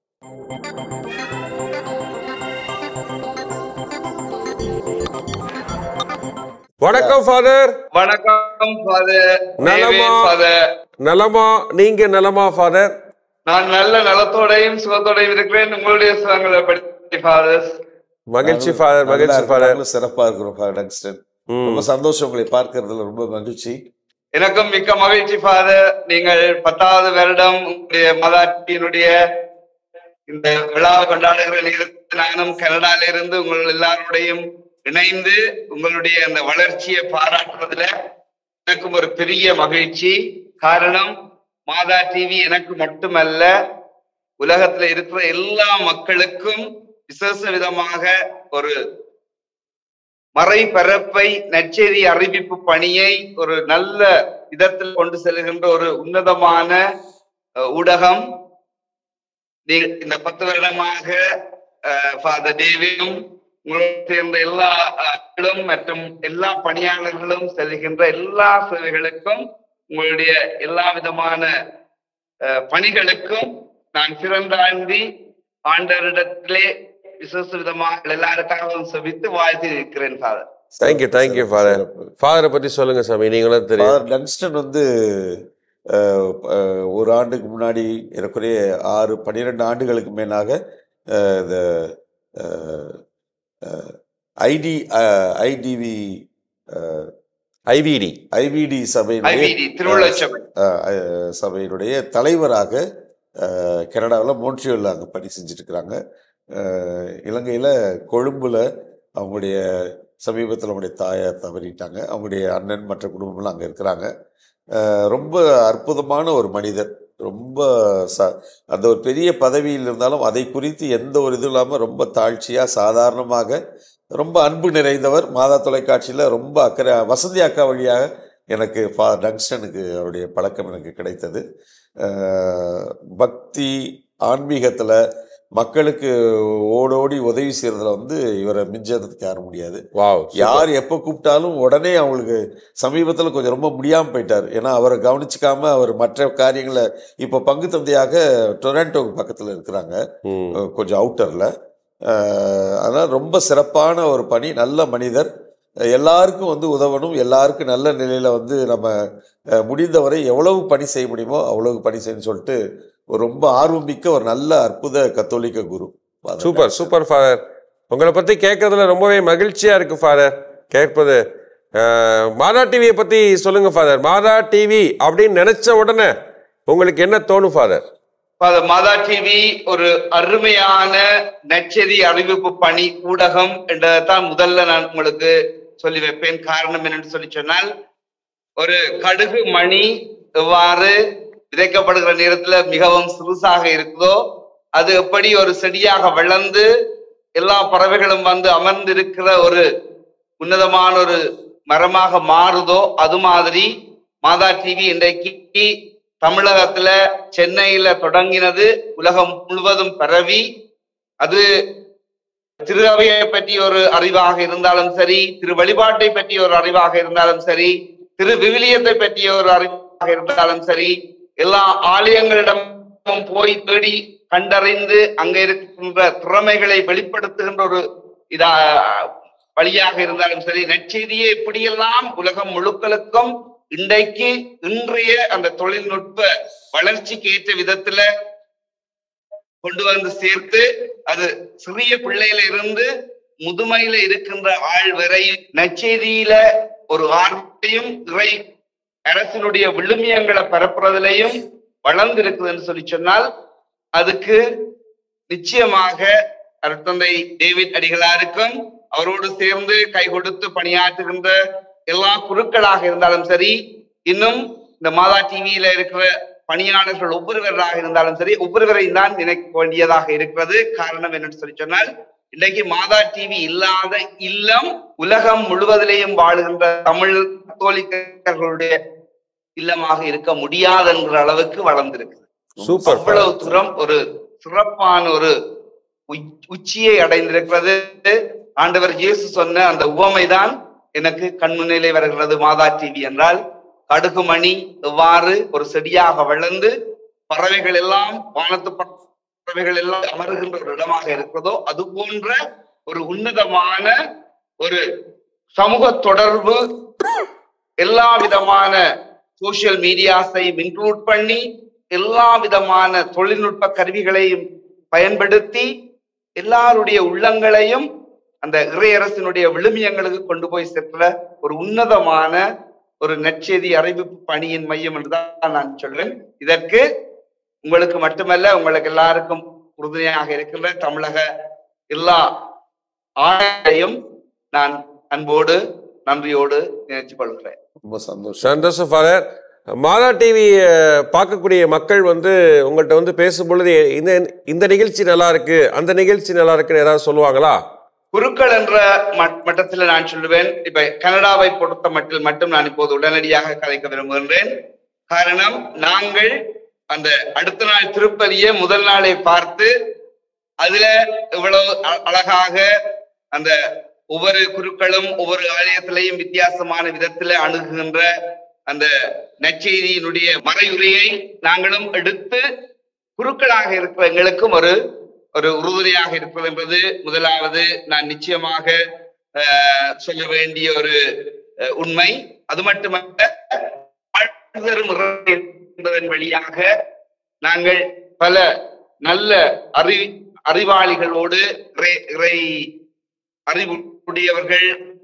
வணக்கம் ஃபாதர் வணக்கம் ஃபாதர் நலமா? ஃபாதர் நலமா நீங்க நலமா ஃபாதர் நான் நல்ல நலத்தோடையும் சுகத்தோடையும் இருக்கிறேன் உங்களுடைய சுகங்களை பற்றி ஃபாதர் மகிழ்ச்சி ஃபாதர் நல்லா மகிழ்ச்சி இருக்கு. ஃபாதர் நாங்களும் சிறப்பா இருக்கிறோம் ஃபாதர் டங்ஸ்டன் ரொம்ப சந்தோஷம் உங்களை பார்க்கறதுல ரொம்ப மகிழ்ச்சி எனக்கும் மிக்க மகிழ்ச்சி ஃபாதர் நீங்கள் பத்தாவது வருடம் உங்களுடைய மதாட்டியினுடைய இந்த விழாவை கொண்டாடுகிற நேரத்தில் நானும் கனடால இருந்து உங்கள் எல்லாருடையும் இணைந்து உங்களுடைய அந்த வளர்ச்சியை பாராட்டுறதுல எனக்கும் ஒரு பெரிய மகிழ்ச்சி காரணம் மாதா டிவி எனக்கு மட்டுமல்ல உலகத்துல இருக்கிற எல்லா மக்களுக்கும் விசேஷ விதமாக ஒரு மறைபரப்பை நற்செய்தி அறிவிப்பு பணியை ஒரு நல்ல விதத்தில் கொண்டு செல்கின்ற ஒரு உன்னதமான அஹ், ஊடகம் நீ- இந்த பத்து வருடமாக ஃபாதர் டேவியும் உங்களோடு சேர்ந்த எல்லா ஆட்களும் மற்றும் எல்லா பணியாளர்களும் செல்கின்ற எல்லா சேவைகளுக்கும் உங்களுடைய எல்லா விதமான அஹ், பணிகளுக்கும் நான் சிறந்தாண்டி ஆண்டவரிடத்திலே விசேஷ விதமாக எல்லாருக்காகவும் செபித்து வாழ்த்தி இருக்கிறேன் ஃபாதர் தேங்க்யூ தேங்க்யூ ஃபாதர் ஃபாதரை பத்தி சொல்லுங்க சாமி நீங்களும் தெரியும் ஃபாதர் டங்ஸ்டன் வந்து அஹ், அஹ், ஒரு ஆண்டுக்கு முன்னாடி ஏறக்குறைய ஆறு பன்னிரெண்டு ஆண்டுகளுக்கு மேலாக அஹ், இந்த ஐடி ஐடிவி ஐவிடி ஐவிடி சபையினுடைய ஐவிடி திருவள்ளுவர் சபை அஹ், அஹ், சபையினுடைய தலைவராக அஹ், கனடாவில் மோன்ட்ரியலில் அங்கே பணி செஞ்சுட்டு இருக்கிறாங்க அஹ், இலங்கையில கொழும்புல அவங்களுடைய சமீபத்தில் அவங்களுடைய தாயார் தவறிட்டாங்க அவங்களுடைய அண்ணன் மற்ற குடும்பம்லாம் அங்கே இருக்கிறாங்க அஹ், ரொம்ப அற்புதமான ஒரு மனிதர் ரொம்ப ச அந்த ஒரு பெரிய பதவியில் இருந்தாலும் அதை குறித்து எந்த ஒரு இதுவும் இல்லாமல் ரொம்ப தாழ்ச்சியாக சாதாரணமாக ரொம்ப அன்பு நிறைந்தவர் மாதா தொலைக்காட்சியில் ரொம்ப அக்கறை வசந்தி அக்கா வழியாக எனக்கு ஃபா டங்ஸ்டனுக்கு அவருடைய பழக்கம் எனக்கு கிடைத்தது அஹ், பக்தி ஆன்மீகத்தில் மக்களுக்கு ஓடோடி உதவி செய்கிறதுல வந்து இவரை மிஞ்சறதுக்கு யாரும் முடியாது வாவ் யார் எப்போ கூப்பிட்டாலும் உடனே அவங்களுக்கு சமீபத்தில் கொஞ்சம் ரொம்ப முடியாமல் போயிட்டார் ஏன்னா அவரை கவனிச்சிக்காம அவர் மற்ற காரியங்களை இப்போ பங்கு தந்தையாக டொராண்டோ பக்கத்தில் இருக்கிறாங்க ம். அஹ் கொஞ்சம் அவுட்டரில் அதனால் ரொம்ப சிறப்பான ஒரு பணி நல்ல மனிதர் அஹ் எல்லாருக்கும் வந்து உதவணும் எல்லாருக்கும் நல்ல நிலையில் வந்து நம்ம அஹ், முடிந்தவரை எவ்வளவு பணி செய்ய முடியுமோ அவ்வளவு பணி செய்யணும்னு சொல்லிட்டு ஒரு ரொம்ப ஆர்வம் மிக்க ஒரு நல்ல அற்புத கத்தோலிக்க குரு சூப்பர் சூப்பர் ஃபாதர் உங்களை பத்தி கேட்கறதுல ரொம்பவே மகிழ்ச்சியா இருக்கு ஃபாதர் கேட்பது அஹ், மாதா டிவியை பத்தி சொல்லுங்க ஃபாதர் மாதா டிவி அப்படின்னு நினைச்ச உடனே உங்களுக்கு என்ன தோணும் ஃபாதர் ஃபாதர் மாதா டிவி ஒரு அருமையான நற்செய்தி அறிவிப்பு பணி ஊடகம் என்றதான் முதல்ல நான் உங்களுக்கு சொல்லி வைப்பேன் காரணம் என்னன்னு சொல்லி சொன்னால் ஒரு கடுகு மணி எவ்வாறு விதைக்கப்படுகிற நேரத்துல மிகவும் சிறுசாக இருக்குதோ அது எப்படி ஒரு செடியாக வளர்ந்து எல்லா பறவைகளும் வந்து அமர்ந்திருக்கிற ஒரு உன்னதமான ஒரு மரமாக மாறுதோ அது மாதிரி மாதா டிவி இன்றைக்கு தமிழகத்துல சென்னையில தொடங்கினது உலகம் முழுவதும் பரவி அது திரு அவையை பற்றி ஒரு அறிவாக இருந்தாலும் சரி திரு வழிபாட்டை பற்றிய ஒரு அறிவாக இருந்தாலும் சரி திரு விவிலியத்தை பற்றிய ஒரு அறிவாக இருந்தாலும் சரி எல்லா ஆலயங்களிடமும் போய் தேடி கண்டறிந்து அங்க இருக்கின்ற திறமைகளை வெளிப்படுத்துகின்ற ஒரு இதா வழியாக இருந்தாலும் சரி நற்செய்தியை எப்படியெல்லாம் உலகம் முழுக்களுக்கும் இன்றைக்கு இன்றைய அந்த தொழில்நுட்ப வளர்ச்சிக்கு ஏற்ற விதத்துல கொண்டு வந்து சேர்த்து அது சிறிய பிள்ளையில இருந்து முதுமையில இருக்கின்ற ஆள் வரை நற்செய்தியில ஒரு ஆர்வத்தையும் இறை அரசினுடைய விழுமியங்களை பரப்புறதுலையும் வளர்ந்து இருக்குதுன்னு சொல்லி சொன்னால் அதுக்கு நிச்சயமாக அருட்தந்தை டேவிட் அடிகளாருக்கும் அவரோடு சேர்ந்து கை கொடுத்து பணியாற்றுகின்ற எல்லா குருக்களாக இருந்தாலும் சரி இன்னும் இந்த மாதா டிவியில இருக்கிற பணியாளர்கள் ஒவ்வொருவராக இருந்தாலும் சரி ஒவ்வொருவரையும் தான் நினைக்க வேண்டியதாக இருக்கிறது காரணம் என்னன்னு சொல்லி சொன்னால் இன்றைக்கு மாதா டிவி இல்லாத இல்லம் உலகம் முழுவதிலேயும் வாழுகின்ற தமிழ் கத்தோலிக்கர்களுடைய இல்லமாக இருக்க முடியாதுங்கிற அளவுக்கு வளர்ந்திருக்கு சூப்பர் அவ்வளவு தூரம் ஒரு சிறப்பான ஒரு உச்- உச்சியை அடைந்திருக்கிறது ஆண்டவர் இயேசு சொன்ன அந்த உவமைதான் எனக்கு கண்முன்னிலே வருகிறது மாதா டிவி என்றால் கடுகுமணி எவ்வாறு ஒரு செடியாக வளர்ந்து பறவைகள் எல்லாம் வானத்து பறவைகள் எல்லாம் அமருகின்ற ஒரு இடமாக இருக்கிறதோ அது போன்ற ஒரு உன்னதமான ஒரு சமூக தொடர்பு எல்லா விதமான சோசியல் மீடியாஸையும் இன்க்ளூட் பண்ணி எல்லா விதமான தொழில்நுட்ப கருவிகளையும் பயன்படுத்தி எல்லாருடைய உள்ளங்களையும் அந்த இறையரசினுடைய விழுமியங்களுக்கு கொண்டு போய் சேர்க்கிற ஒரு உன்னதமான ஒரு நற்செய்தி அறிவிப்பு பணியின் மையம் என்றுதான் நான் சொல்வேன் இதற்கு உங்களுக்கு மட்டுமல்ல உங்களுக்கு எல்லாருக்கும் உறுதுணையாக இருக்கின்ற தமிழக எல்லா ஆணையையும் நான் அன்போடு நன்றியோடு நினைச்சு கொள்கிறேன் ரொம்ப சந்தோஷம் சந்தோஷம் ஃபாதர் மாதா டிவி பார்க்கக்கூடிய மக்கள் வந்து உங்கள்கிட்ட வந்து பேசும் பொழுது இந்த இந்த நிகழ்ச்சி நல்லா இருக்கு அந்த நிகழ்ச்சி நல்லா இருக்குன்னு ஏதாவது சொல்லுவாங்களா குருக்கள் என்ற மட்- மட்டத்துல நான் சொல்லுவேன் இப்ப கனடாவை பொறுத்த மட்டில் மட்டும் நான் இப்போது உடனடியாக கதைக்க விரும்புகின்றேன் காரணம் நாங்கள் அந்த அடுத்த நாள் திருப்பதியை முதல் நாளை பார்த்து அதுல இவ்வளவு அ- அழகாக அந்த ஒவ்வொரு குருக்களும் ஒவ்வொரு ஆலயத்திலையும் வித்தியாசமான விதத்துல அணுகுகின்ற அந்த நற்செய்தியினுடைய மறையுரையை நாங்களும் எடுத்து குருக்களாக இருக்கிற எங்களுக்கும் ஒரு ஒரு உறுதுணையாக இருப்பது என்பது முதலாவது நான் நிச்சயமாக ஆஹ், சொல்ல வேண்டிய ஒரு அஹ், உண்மை அது மட்டுமல்ல வாழ்தரும் இறை என்பதன் வழியாக நாங்கள் பல நல்ல அறி அறிவாளிகளோடு இறை இறை அறிவுடையவர்கள்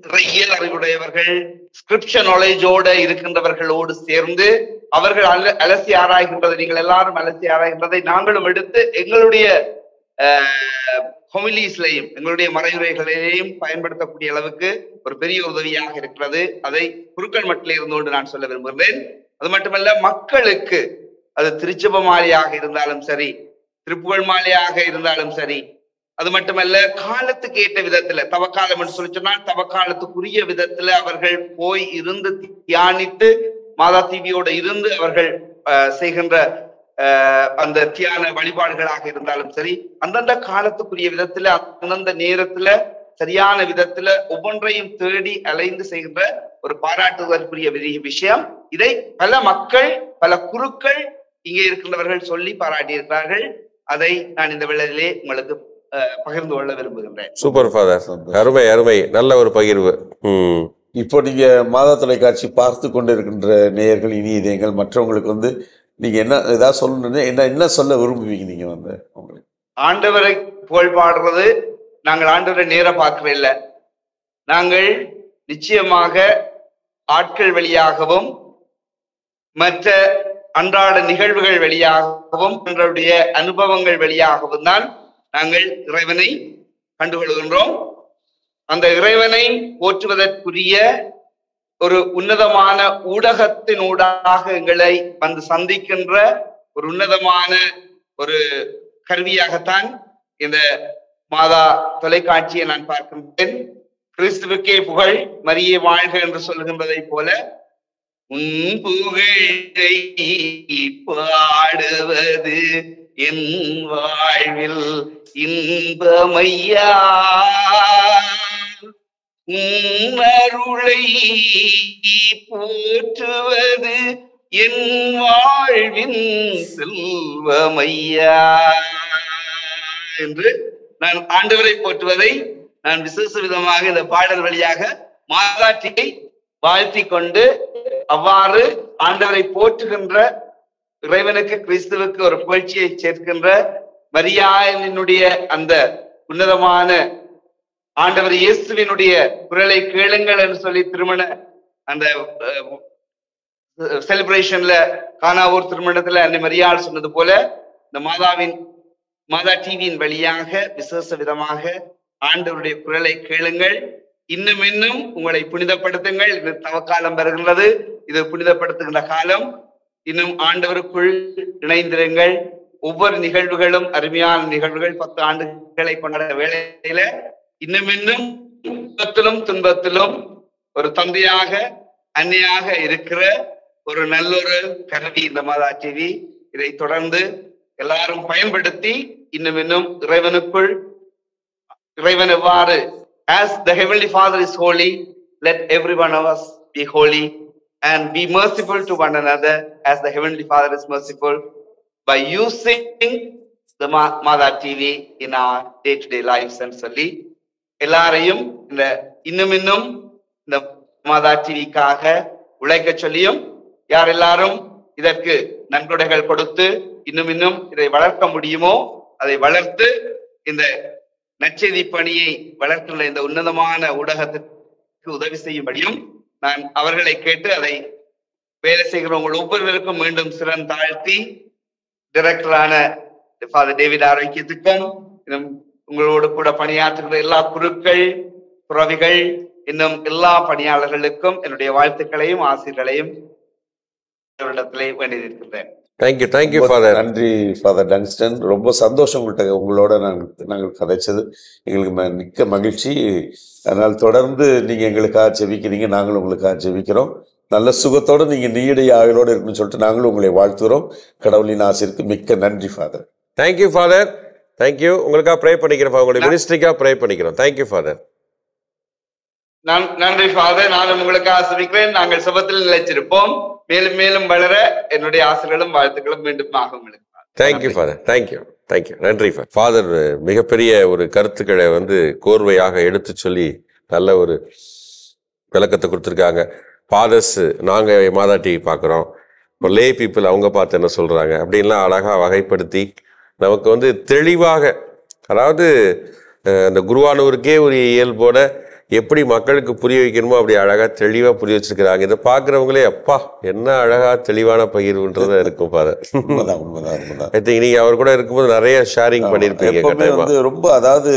இறையியல் அறிவுடையவர்கள் ஸ்கிரிப்ஷன் நாலேஜோட இருக்கின்றவர்களோடு சேர்ந்து அவர்கள் அல அலசி ஆராய்கின்றதை நீங்கள் எல்லாரும் அலசி ஆராய்கின்றதை நாங்களும் எடுத்து எங்களுடைய ஹொமிலிஸ்லையும் எங்களுடைய மறைவுரைகளிலேயும் பயன்படுத்தக்கூடிய அளவுக்கு ஒரு பெரிய உதவியாக இருக்கிறது அதை குருக்கள் மட்டில் இருந்து கொண்டு நான் சொல்ல விரும்புகிறேன் அது மட்டுமல்ல மக்களுக்கு அது திருச்சப மாலையாக இருந்தாலும் சரி திருப்புகழ் மாலையாக இருந்தாலும் சரி அது மட்டுமல்ல காலத்துக்கு ஏற்ற விதத்துல தவக்காலம் என்று சொல்லி சொன்னால் தவக்காலத்துக்குரிய விதத்துல அவர்கள் போய் இருந்து தியானித்து மாதா தீவியோட இருந்து அவர்கள் அஹ், செய்கின்ற அஹ், அந்த தியான வழிபாடுகளாக இருந்தாலும் சரி அந்தந்த காலத்துக்குரிய விதத்துல அந்தந்த நேரத்துல சரியான விதத்துல ஒவ்வொன்றையும் தேடி அலைந்து செய்கின்ற ஒரு பாராட்டுதற்குரிய பெரிய விஷயம் இதை பல மக்கள் பல குருக்கள் இங்கே இருக்கின்றவர்கள் சொல்லி பாராட்டியிருக்கிறார்கள் அதை நான் இந்த வேளையிலே உங்களுக்கு அஹ், பகிர்ந்து கொள்ள விரும்புகின்றேன் சூப்பர் ஃபாதர் அருமை அருமை நல்ல ஒரு பகிர்வு ம் இப்போ நீங்க மாதா தொலைக்காட்சி பார்த்து கொண்டு இருக்கின்ற நேயர்கள் இனி இதயங்கள் மற்றவங்களுக்கு வந்து நீங்க என்ன ஏதாவது சொல்லணும்னா என்ன என்ன சொல்ல விரும்புவீங்க நீங்க வந்து உங்களுக்கு ஆண்டவரை புகழ் பாடுறது நாங்கள் ஆண்டவரை நேர பார்க்கவே இல்லை நாங்கள் நிச்சயமாக ஆட்கள் வழியாகவும் மற்ற அன்றாட நிகழ்வுகள் வழியாகவும் எங்களுடைய அனுபவங்கள் வழியாகவும் தான் நாங்கள் இறைவனை கண்டுகொள்கின்றோம் அந்த இறைவனை போற்றுவதற்குரிய ஒரு உன்னதமான ஊடகத்தினூடாக எங்களை வந்து சந்திக்கின்ற ஒரு உன்னதமான ஒரு கருவியாகத்தான் இந்த மாதா தொலைக்காட்சியை நான் பார்க்கின்றேன் கிறிஸ்துவுக்கே புகழ் மரியே வாழ்க என்று சொல்கின்றதை போல உன் புகழை பாடுவது என் வாழ்வில் இன்பமையா உன் அருளை போற்றுவது என் வாழ்வின் செல்வமையா என்று நான் ஆண்டவரை போற்றுவதை நான் விசேஷ விதமாக இந்த பாடல் வழியாக மாதாட்டியை வாழ்த்தி கொண்டு அவ்வாறு ஆண்டவரை போற்றுகின்ற இறைவனுக்கு கிறிஸ்துவுக்கு ஒரு புகழ்ச்சியை சேர்க்கின்ற மரியாயனுடைய அந்த உன்னதமான ஆண்டவர் இயேசுவினுடைய குரலை கேளுங்கள் என்று சொல்லி திருமண அந்த செலிப்ரேஷன்ல கானாவூர் திருமணத்துல அன்னை மரியாள் சொன்னது போல இந்த மாதாவின் மாதா டிவியின் வழியாக விசேஷ விதமாக ஆண்டவருடைய குரலை கேளுங்கள் இன்னும் இன்னும் உங்களை புனிதப்படுத்துங்கள் இது தவக்காலம் வருகின்றது இது புனிதப்படுத்துகின்ற காலம் இன்னும் ஆண்டவருக்குள் இணைந்திருங்கள் ஒவ்வொரு நிகழ்வுகளும் அருமையான நிகழ்வுகள் பத்து ஆண்டுகளை கொண்டாட வேளையில இன்னும் இன்னும் துன்பத்திலும் துன்பத்திலும் ஒரு தந்தையாக அன்னையாக இருக்கிற ஒரு நல்லொரு கருவி இந்த மாதா டிவி இதை தொடர்ந்து எல்லாரும் பயன்படுத்தி இன்னும் இன்னும் இறைவனுக்குள் இறைவன் எவ்வாறு as the heavenly father is holy let every one of us be holy and be merciful to one another as the heavenly father is merciful by using the Ma- Mother TV in our day-to-day lives and சொல்லி எல்லாரையும் இந்த இன்னும் இன்னும் இந்த மாதா டிவிக்காக உழைக்க சொல்லியும் யார் எல்லாரும் இதற்கு நன்கொடைகள் கொடுத்து இன்னும் இன்னும் இதை வளர்க்க முடியுமோ அதை வளர்த்து இந்த நற்செய்தி பணியை வளர்க்கின்ற இந்த உன்னதமான ஊடகத்திற்கு உதவி செய்யும்படியும் நான் அவர்களை கேட்டு அதை வேலை செய்கிற உங்கள் ஒவ்வொருவருக்கும் மீண்டும் சிறன் தாழ்த்தி டைரக்டரான ஃபாதர் டேவிட் ஆரோக்கியத்துக்கும் இன்னும் உங்களோடு கூட பணியாற்றுகிற எல்லா குருக்கள் துறவிகள் இன்னும் எல்லா பணியாளர்களுக்கும் என்னுடைய வாழ்த்துக்களையும் ஆசிர்களையும் இடத்திலே வேண்டியிருக்கின்றேன் தேங்க்யூ தேங்க்யூ ரொம்ப ஃபாதர் நன்றி ஃபாதர் டன்ஸ்டன் ரொம்ப சந்தோஷம் உங்கள்கிட்ட உங்களோட நாங்கள் நாங்கள் கதைச்சது எங்களுக்கு ம- மிக்க மகிழ்ச்சி அதனால் தொடர்ந்து நீங்க எங்களுக்காக செவிக்கிறீங்க நாங்களும் உங்களுக்காக செவிக்கிறோம் நல்ல சுகத்தோட நீங்க நீடைய ஆயுளோடு இருக்குன்னு சொல்லிட்டு நாங்களும் உங்களை வாழ்த்துகிறோம் கடவுளின் ஆசிற்கு மிக்க நன்றி ஃபாதர் தேங்க்யூ ஃபாதர் தேங்க்யூ உங்களுக்காக ப்ரே பண்ணிக்கிறோம் உங்களுடைய மினிஸ்ட்ரிக்காக ப்ரே பண்ணிக்கிறோம் தேங்க்யூ ஃபாதர் நான் நன்றி ஃபாதர் நானும் உங்களுக்கு ஆசிரிக்கிறேன் நாங்கள் சுபத்தில் நிலைச்சிருப்போம் மேலும் மேலும் வளர என்னுடைய ஆசிரியர்களும் வாழ்த்துக்களும் மீண்டுமாக உங்களுக்கு தேங்க்யூ ஃபாதர் தேங்க்யூ தேங்க்யூ நன்றி ஃபாதர் மிகப்பெரிய ஒரு கருத்துக்களை வந்து கோர்வையாக எடுத்து சொல்லி நல்ல ஒரு விளக்கத்தை கொடுத்துருக்காங்க ஃபாதர்ஸ் நாங்கள் மாதா டிவி பார்க்குறோம் இப்போ லே பீப்புள் அவங்க பார்த்து என்ன சொல்கிறாங்க அப்படின்லாம் அழகாக வகைப்படுத்தி நமக்கு வந்து தெளிவாக அதாவது அஹ், அந்த குருவானவருக்கே ஒரு இயல்போட எப்படி மக்களுக்கு புரிய வைக்கணுமோ அப்படி அழகா தெளிவா புரிய வச்சிருக்கிறாங்க இதை பார்க்குறவங்களே அப்பா என்ன அழகா தெளிவான பகிர்வுன்றதா இருக்கும் ஃபாதர் உண்மைதான் உண்மைதான் உண்மைதான் ஐ திங்க் நீங்க அவர் கூட இருக்கும்போது நிறைய ஷேரிங் பண்ணியிருப்பீங்க எப்பவுமே கட்டாயமா வந்து ரொம்ப அதாவது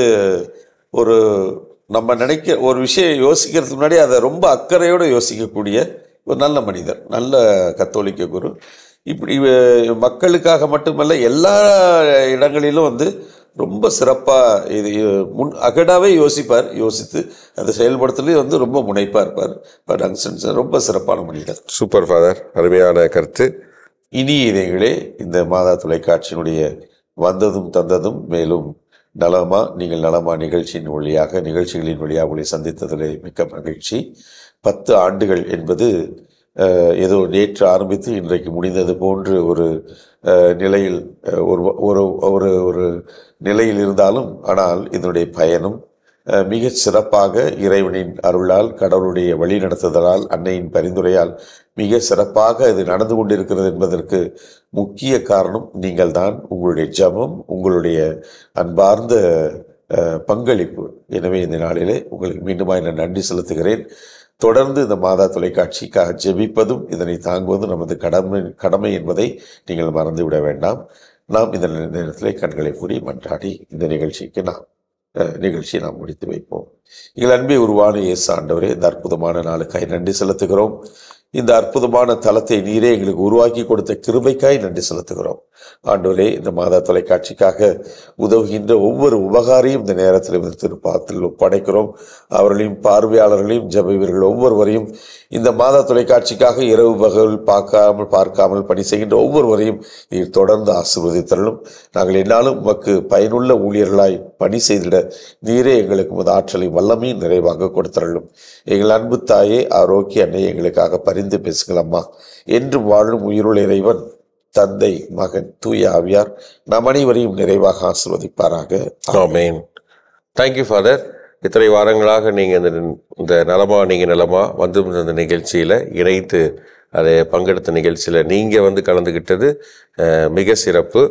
ஒரு நம்ம நினைக்க ஒரு விஷயம் யோசிக்கிறதுக்கு முன்னாடி அதை ரொம்ப அக்கறையோடு யோசிக்கக்கூடிய ஒரு நல்ல மனிதர் நல்ல கத்தோலிக்க குரு இப்படி அஹ், மக்களுக்காக மட்டுமல்ல எல்லா இடங்களிலும் வந்து ரொம்ப சிறப்பாக இது அஹ், முன் அகடாவே யோசிப்பார் யோசித்து அதை செயல்படுத்துறதுலேயும் வந்து ரொம்ப முனைப்பாக இருப்பார் பட் அங்சன்ஸ் ரொம்ப சிறப்பான மனிதர் சூப்பர் ஃபாதர் அருமையான கருத்து இனி இதயங்களே இந்த மாதா தொலைக்காட்சியினுடைய வந்ததும் தந்ததும் மேலும் நலமா நீங்கள் நலமா நிகழ்ச்சியின் வழியாக நிகழ்ச்சிகளின் வழியாக உங்களை சந்தித்ததில் மிக்க மகிழ்ச்சி பத்து ஆண்டுகள் என்பது அஹ், ஏதோ நேற்று ஆரம்பித்து இன்றைக்கு முடிந்தது போன்று ஒரு அஹ், நிலையில் அஹ், ஒரு ஒரு ஒரு ஒரு நிலையில் இருந்தாலும் ஆனால் இதனுடைய பயணம் அஹ், மிகச் சிறப்பாக இறைவனின் அருளால் கடவுளுடைய வழி நடத்துதலால் அன்னையின் பரிந்துரையால் மிக சிறப்பாக இது நடந்து கொண்டிருக்கிறது என்பதற்கு முக்கிய காரணம் நீங்கள் தான் உங்களுடைய ஜெபம் உங்களுடைய அன்பார்ந்த அஹ், பங்களிப்பு எனவே இந்த நாளிலே உங்களுக்கு மீண்டுமாய் நான் நன்றி செலுத்துகிறேன் தொடர்ந்து இந்த மாதா தொலைக்காட்சிக்காக ஜெபிப்பதும் இதனை தாங்குவதும் நமது கடமை கடமை என்பதை நீங்கள் மறந்துவிட வேண்டாம் நாம் இந்த நேரத்திலே கண்களை மூடி மன்றாடி இந்த நிகழ்ச்சிக்கு நாம் அஹ், நிகழ்ச்சியை நாம் முடித்து வைப்போம் எங்கள் அன்பை உருவான இயேசு ஆண்டவரே இந்த அற்புதமான நாளுக்காய் நன்றி செலுத்துகிறோம் இந்த அற்புதமான தளத்தை நீரே எங்களுக்கு உருவாக்கி கொடுத்த கிருபைக்காய் நன்றி செலுத்துகிறோம் ஆண்டவரே இந்த மாதா தொலைக்காட்சிக்காக உதவுகின்ற ஒவ்வொரு உபகாரியும் இந்த நேரத்தில் இந்த திருப்பாத்தில் ஒப்படைக்கிறோம் அவர்களையும் பார்வையாளர்களையும் ஜெப வீரர்கள் ஒவ்வொருவரையும் இந்த மாதா தொலைக்காட்சிக்காக இரவு பகல் பார்க்காமல் பார்க்காமல் பணி செய்கின்ற ஒவ்வொருவரையும் நீர் தொடர்ந்து ஆசீர்வதித்தரலும் நாங்கள் என்னாலும் உமக்கு பயனுள்ள ஊழியர்களாய் பணி செய்திட நீரே எங்களுக்கு உமது ஆற்றலை வல்லமையும் நிறைவாக கொடுத்தரலும் எங்கள் அன்பு தாயே ஆரோக்கிய அன்னை எங்களுக்காக பரிந்து பேசுங்களம்மா என்றும் வாழும் உயிருள்ள இறைவன் தந்தை மகன் தூய ஆவியார் நம் அனைவரையும் நிறைவாக ஆசிர்வதிப்பாராக ஆமேன் தேங்க்யூ ஃபாதர் இத்தனை வாரங்களாக நீங்கள் இந்த இந்த நலமா நீங்கள் நலமா வந்து இந்த நிகழ்ச்சியில் இணைத்து அதை பங்கெடுத்த நிகழ்ச்சியில் நீங்கள் வந்து கலந்துக்கிட்டது அஹ், மிக சிறப்பு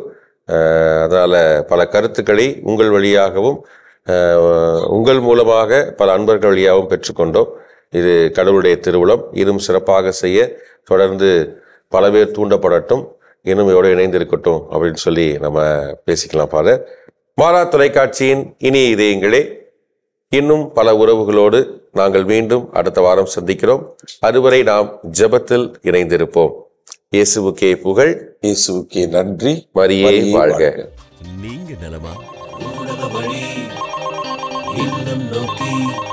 அதனால் பல கருத்துக்களை உங்கள் வழியாகவும் அஹ், உங்கள் மூலமாக பல அன்பர்கள் வழியாகவும் பெற்றுக்கொண்டோம் இது கடவுளுடைய திருவுளம் இன்னும் சிறப்பாக செய்ய தொடர்ந்து பல பேர் தூண்டப்படட்டும் இன்னும் எவ்வளோ இணைந்திருக்கட்டும் அப்படின்னு சொல்லி நம்ம பேசிக்கலாம் ஃபாதர் மாறா தொலைக்காட்சியின் இனிய இதயங்களே இன்னும் பல உறவுகளோடு நாங்கள் மீண்டும் அடுத்த வாரம் சந்திக்கிறோம் அதுவரை நாம் ஜெபத்தில் இணைந்திருப்போம் இயேசுவுக்கே புகழ் இயேசுவுக்கே நன்றி மரியே மரியே வாழ்க வாழ்க. நீங்க நலமா ஊடக வழி இல்லம் நோக்கி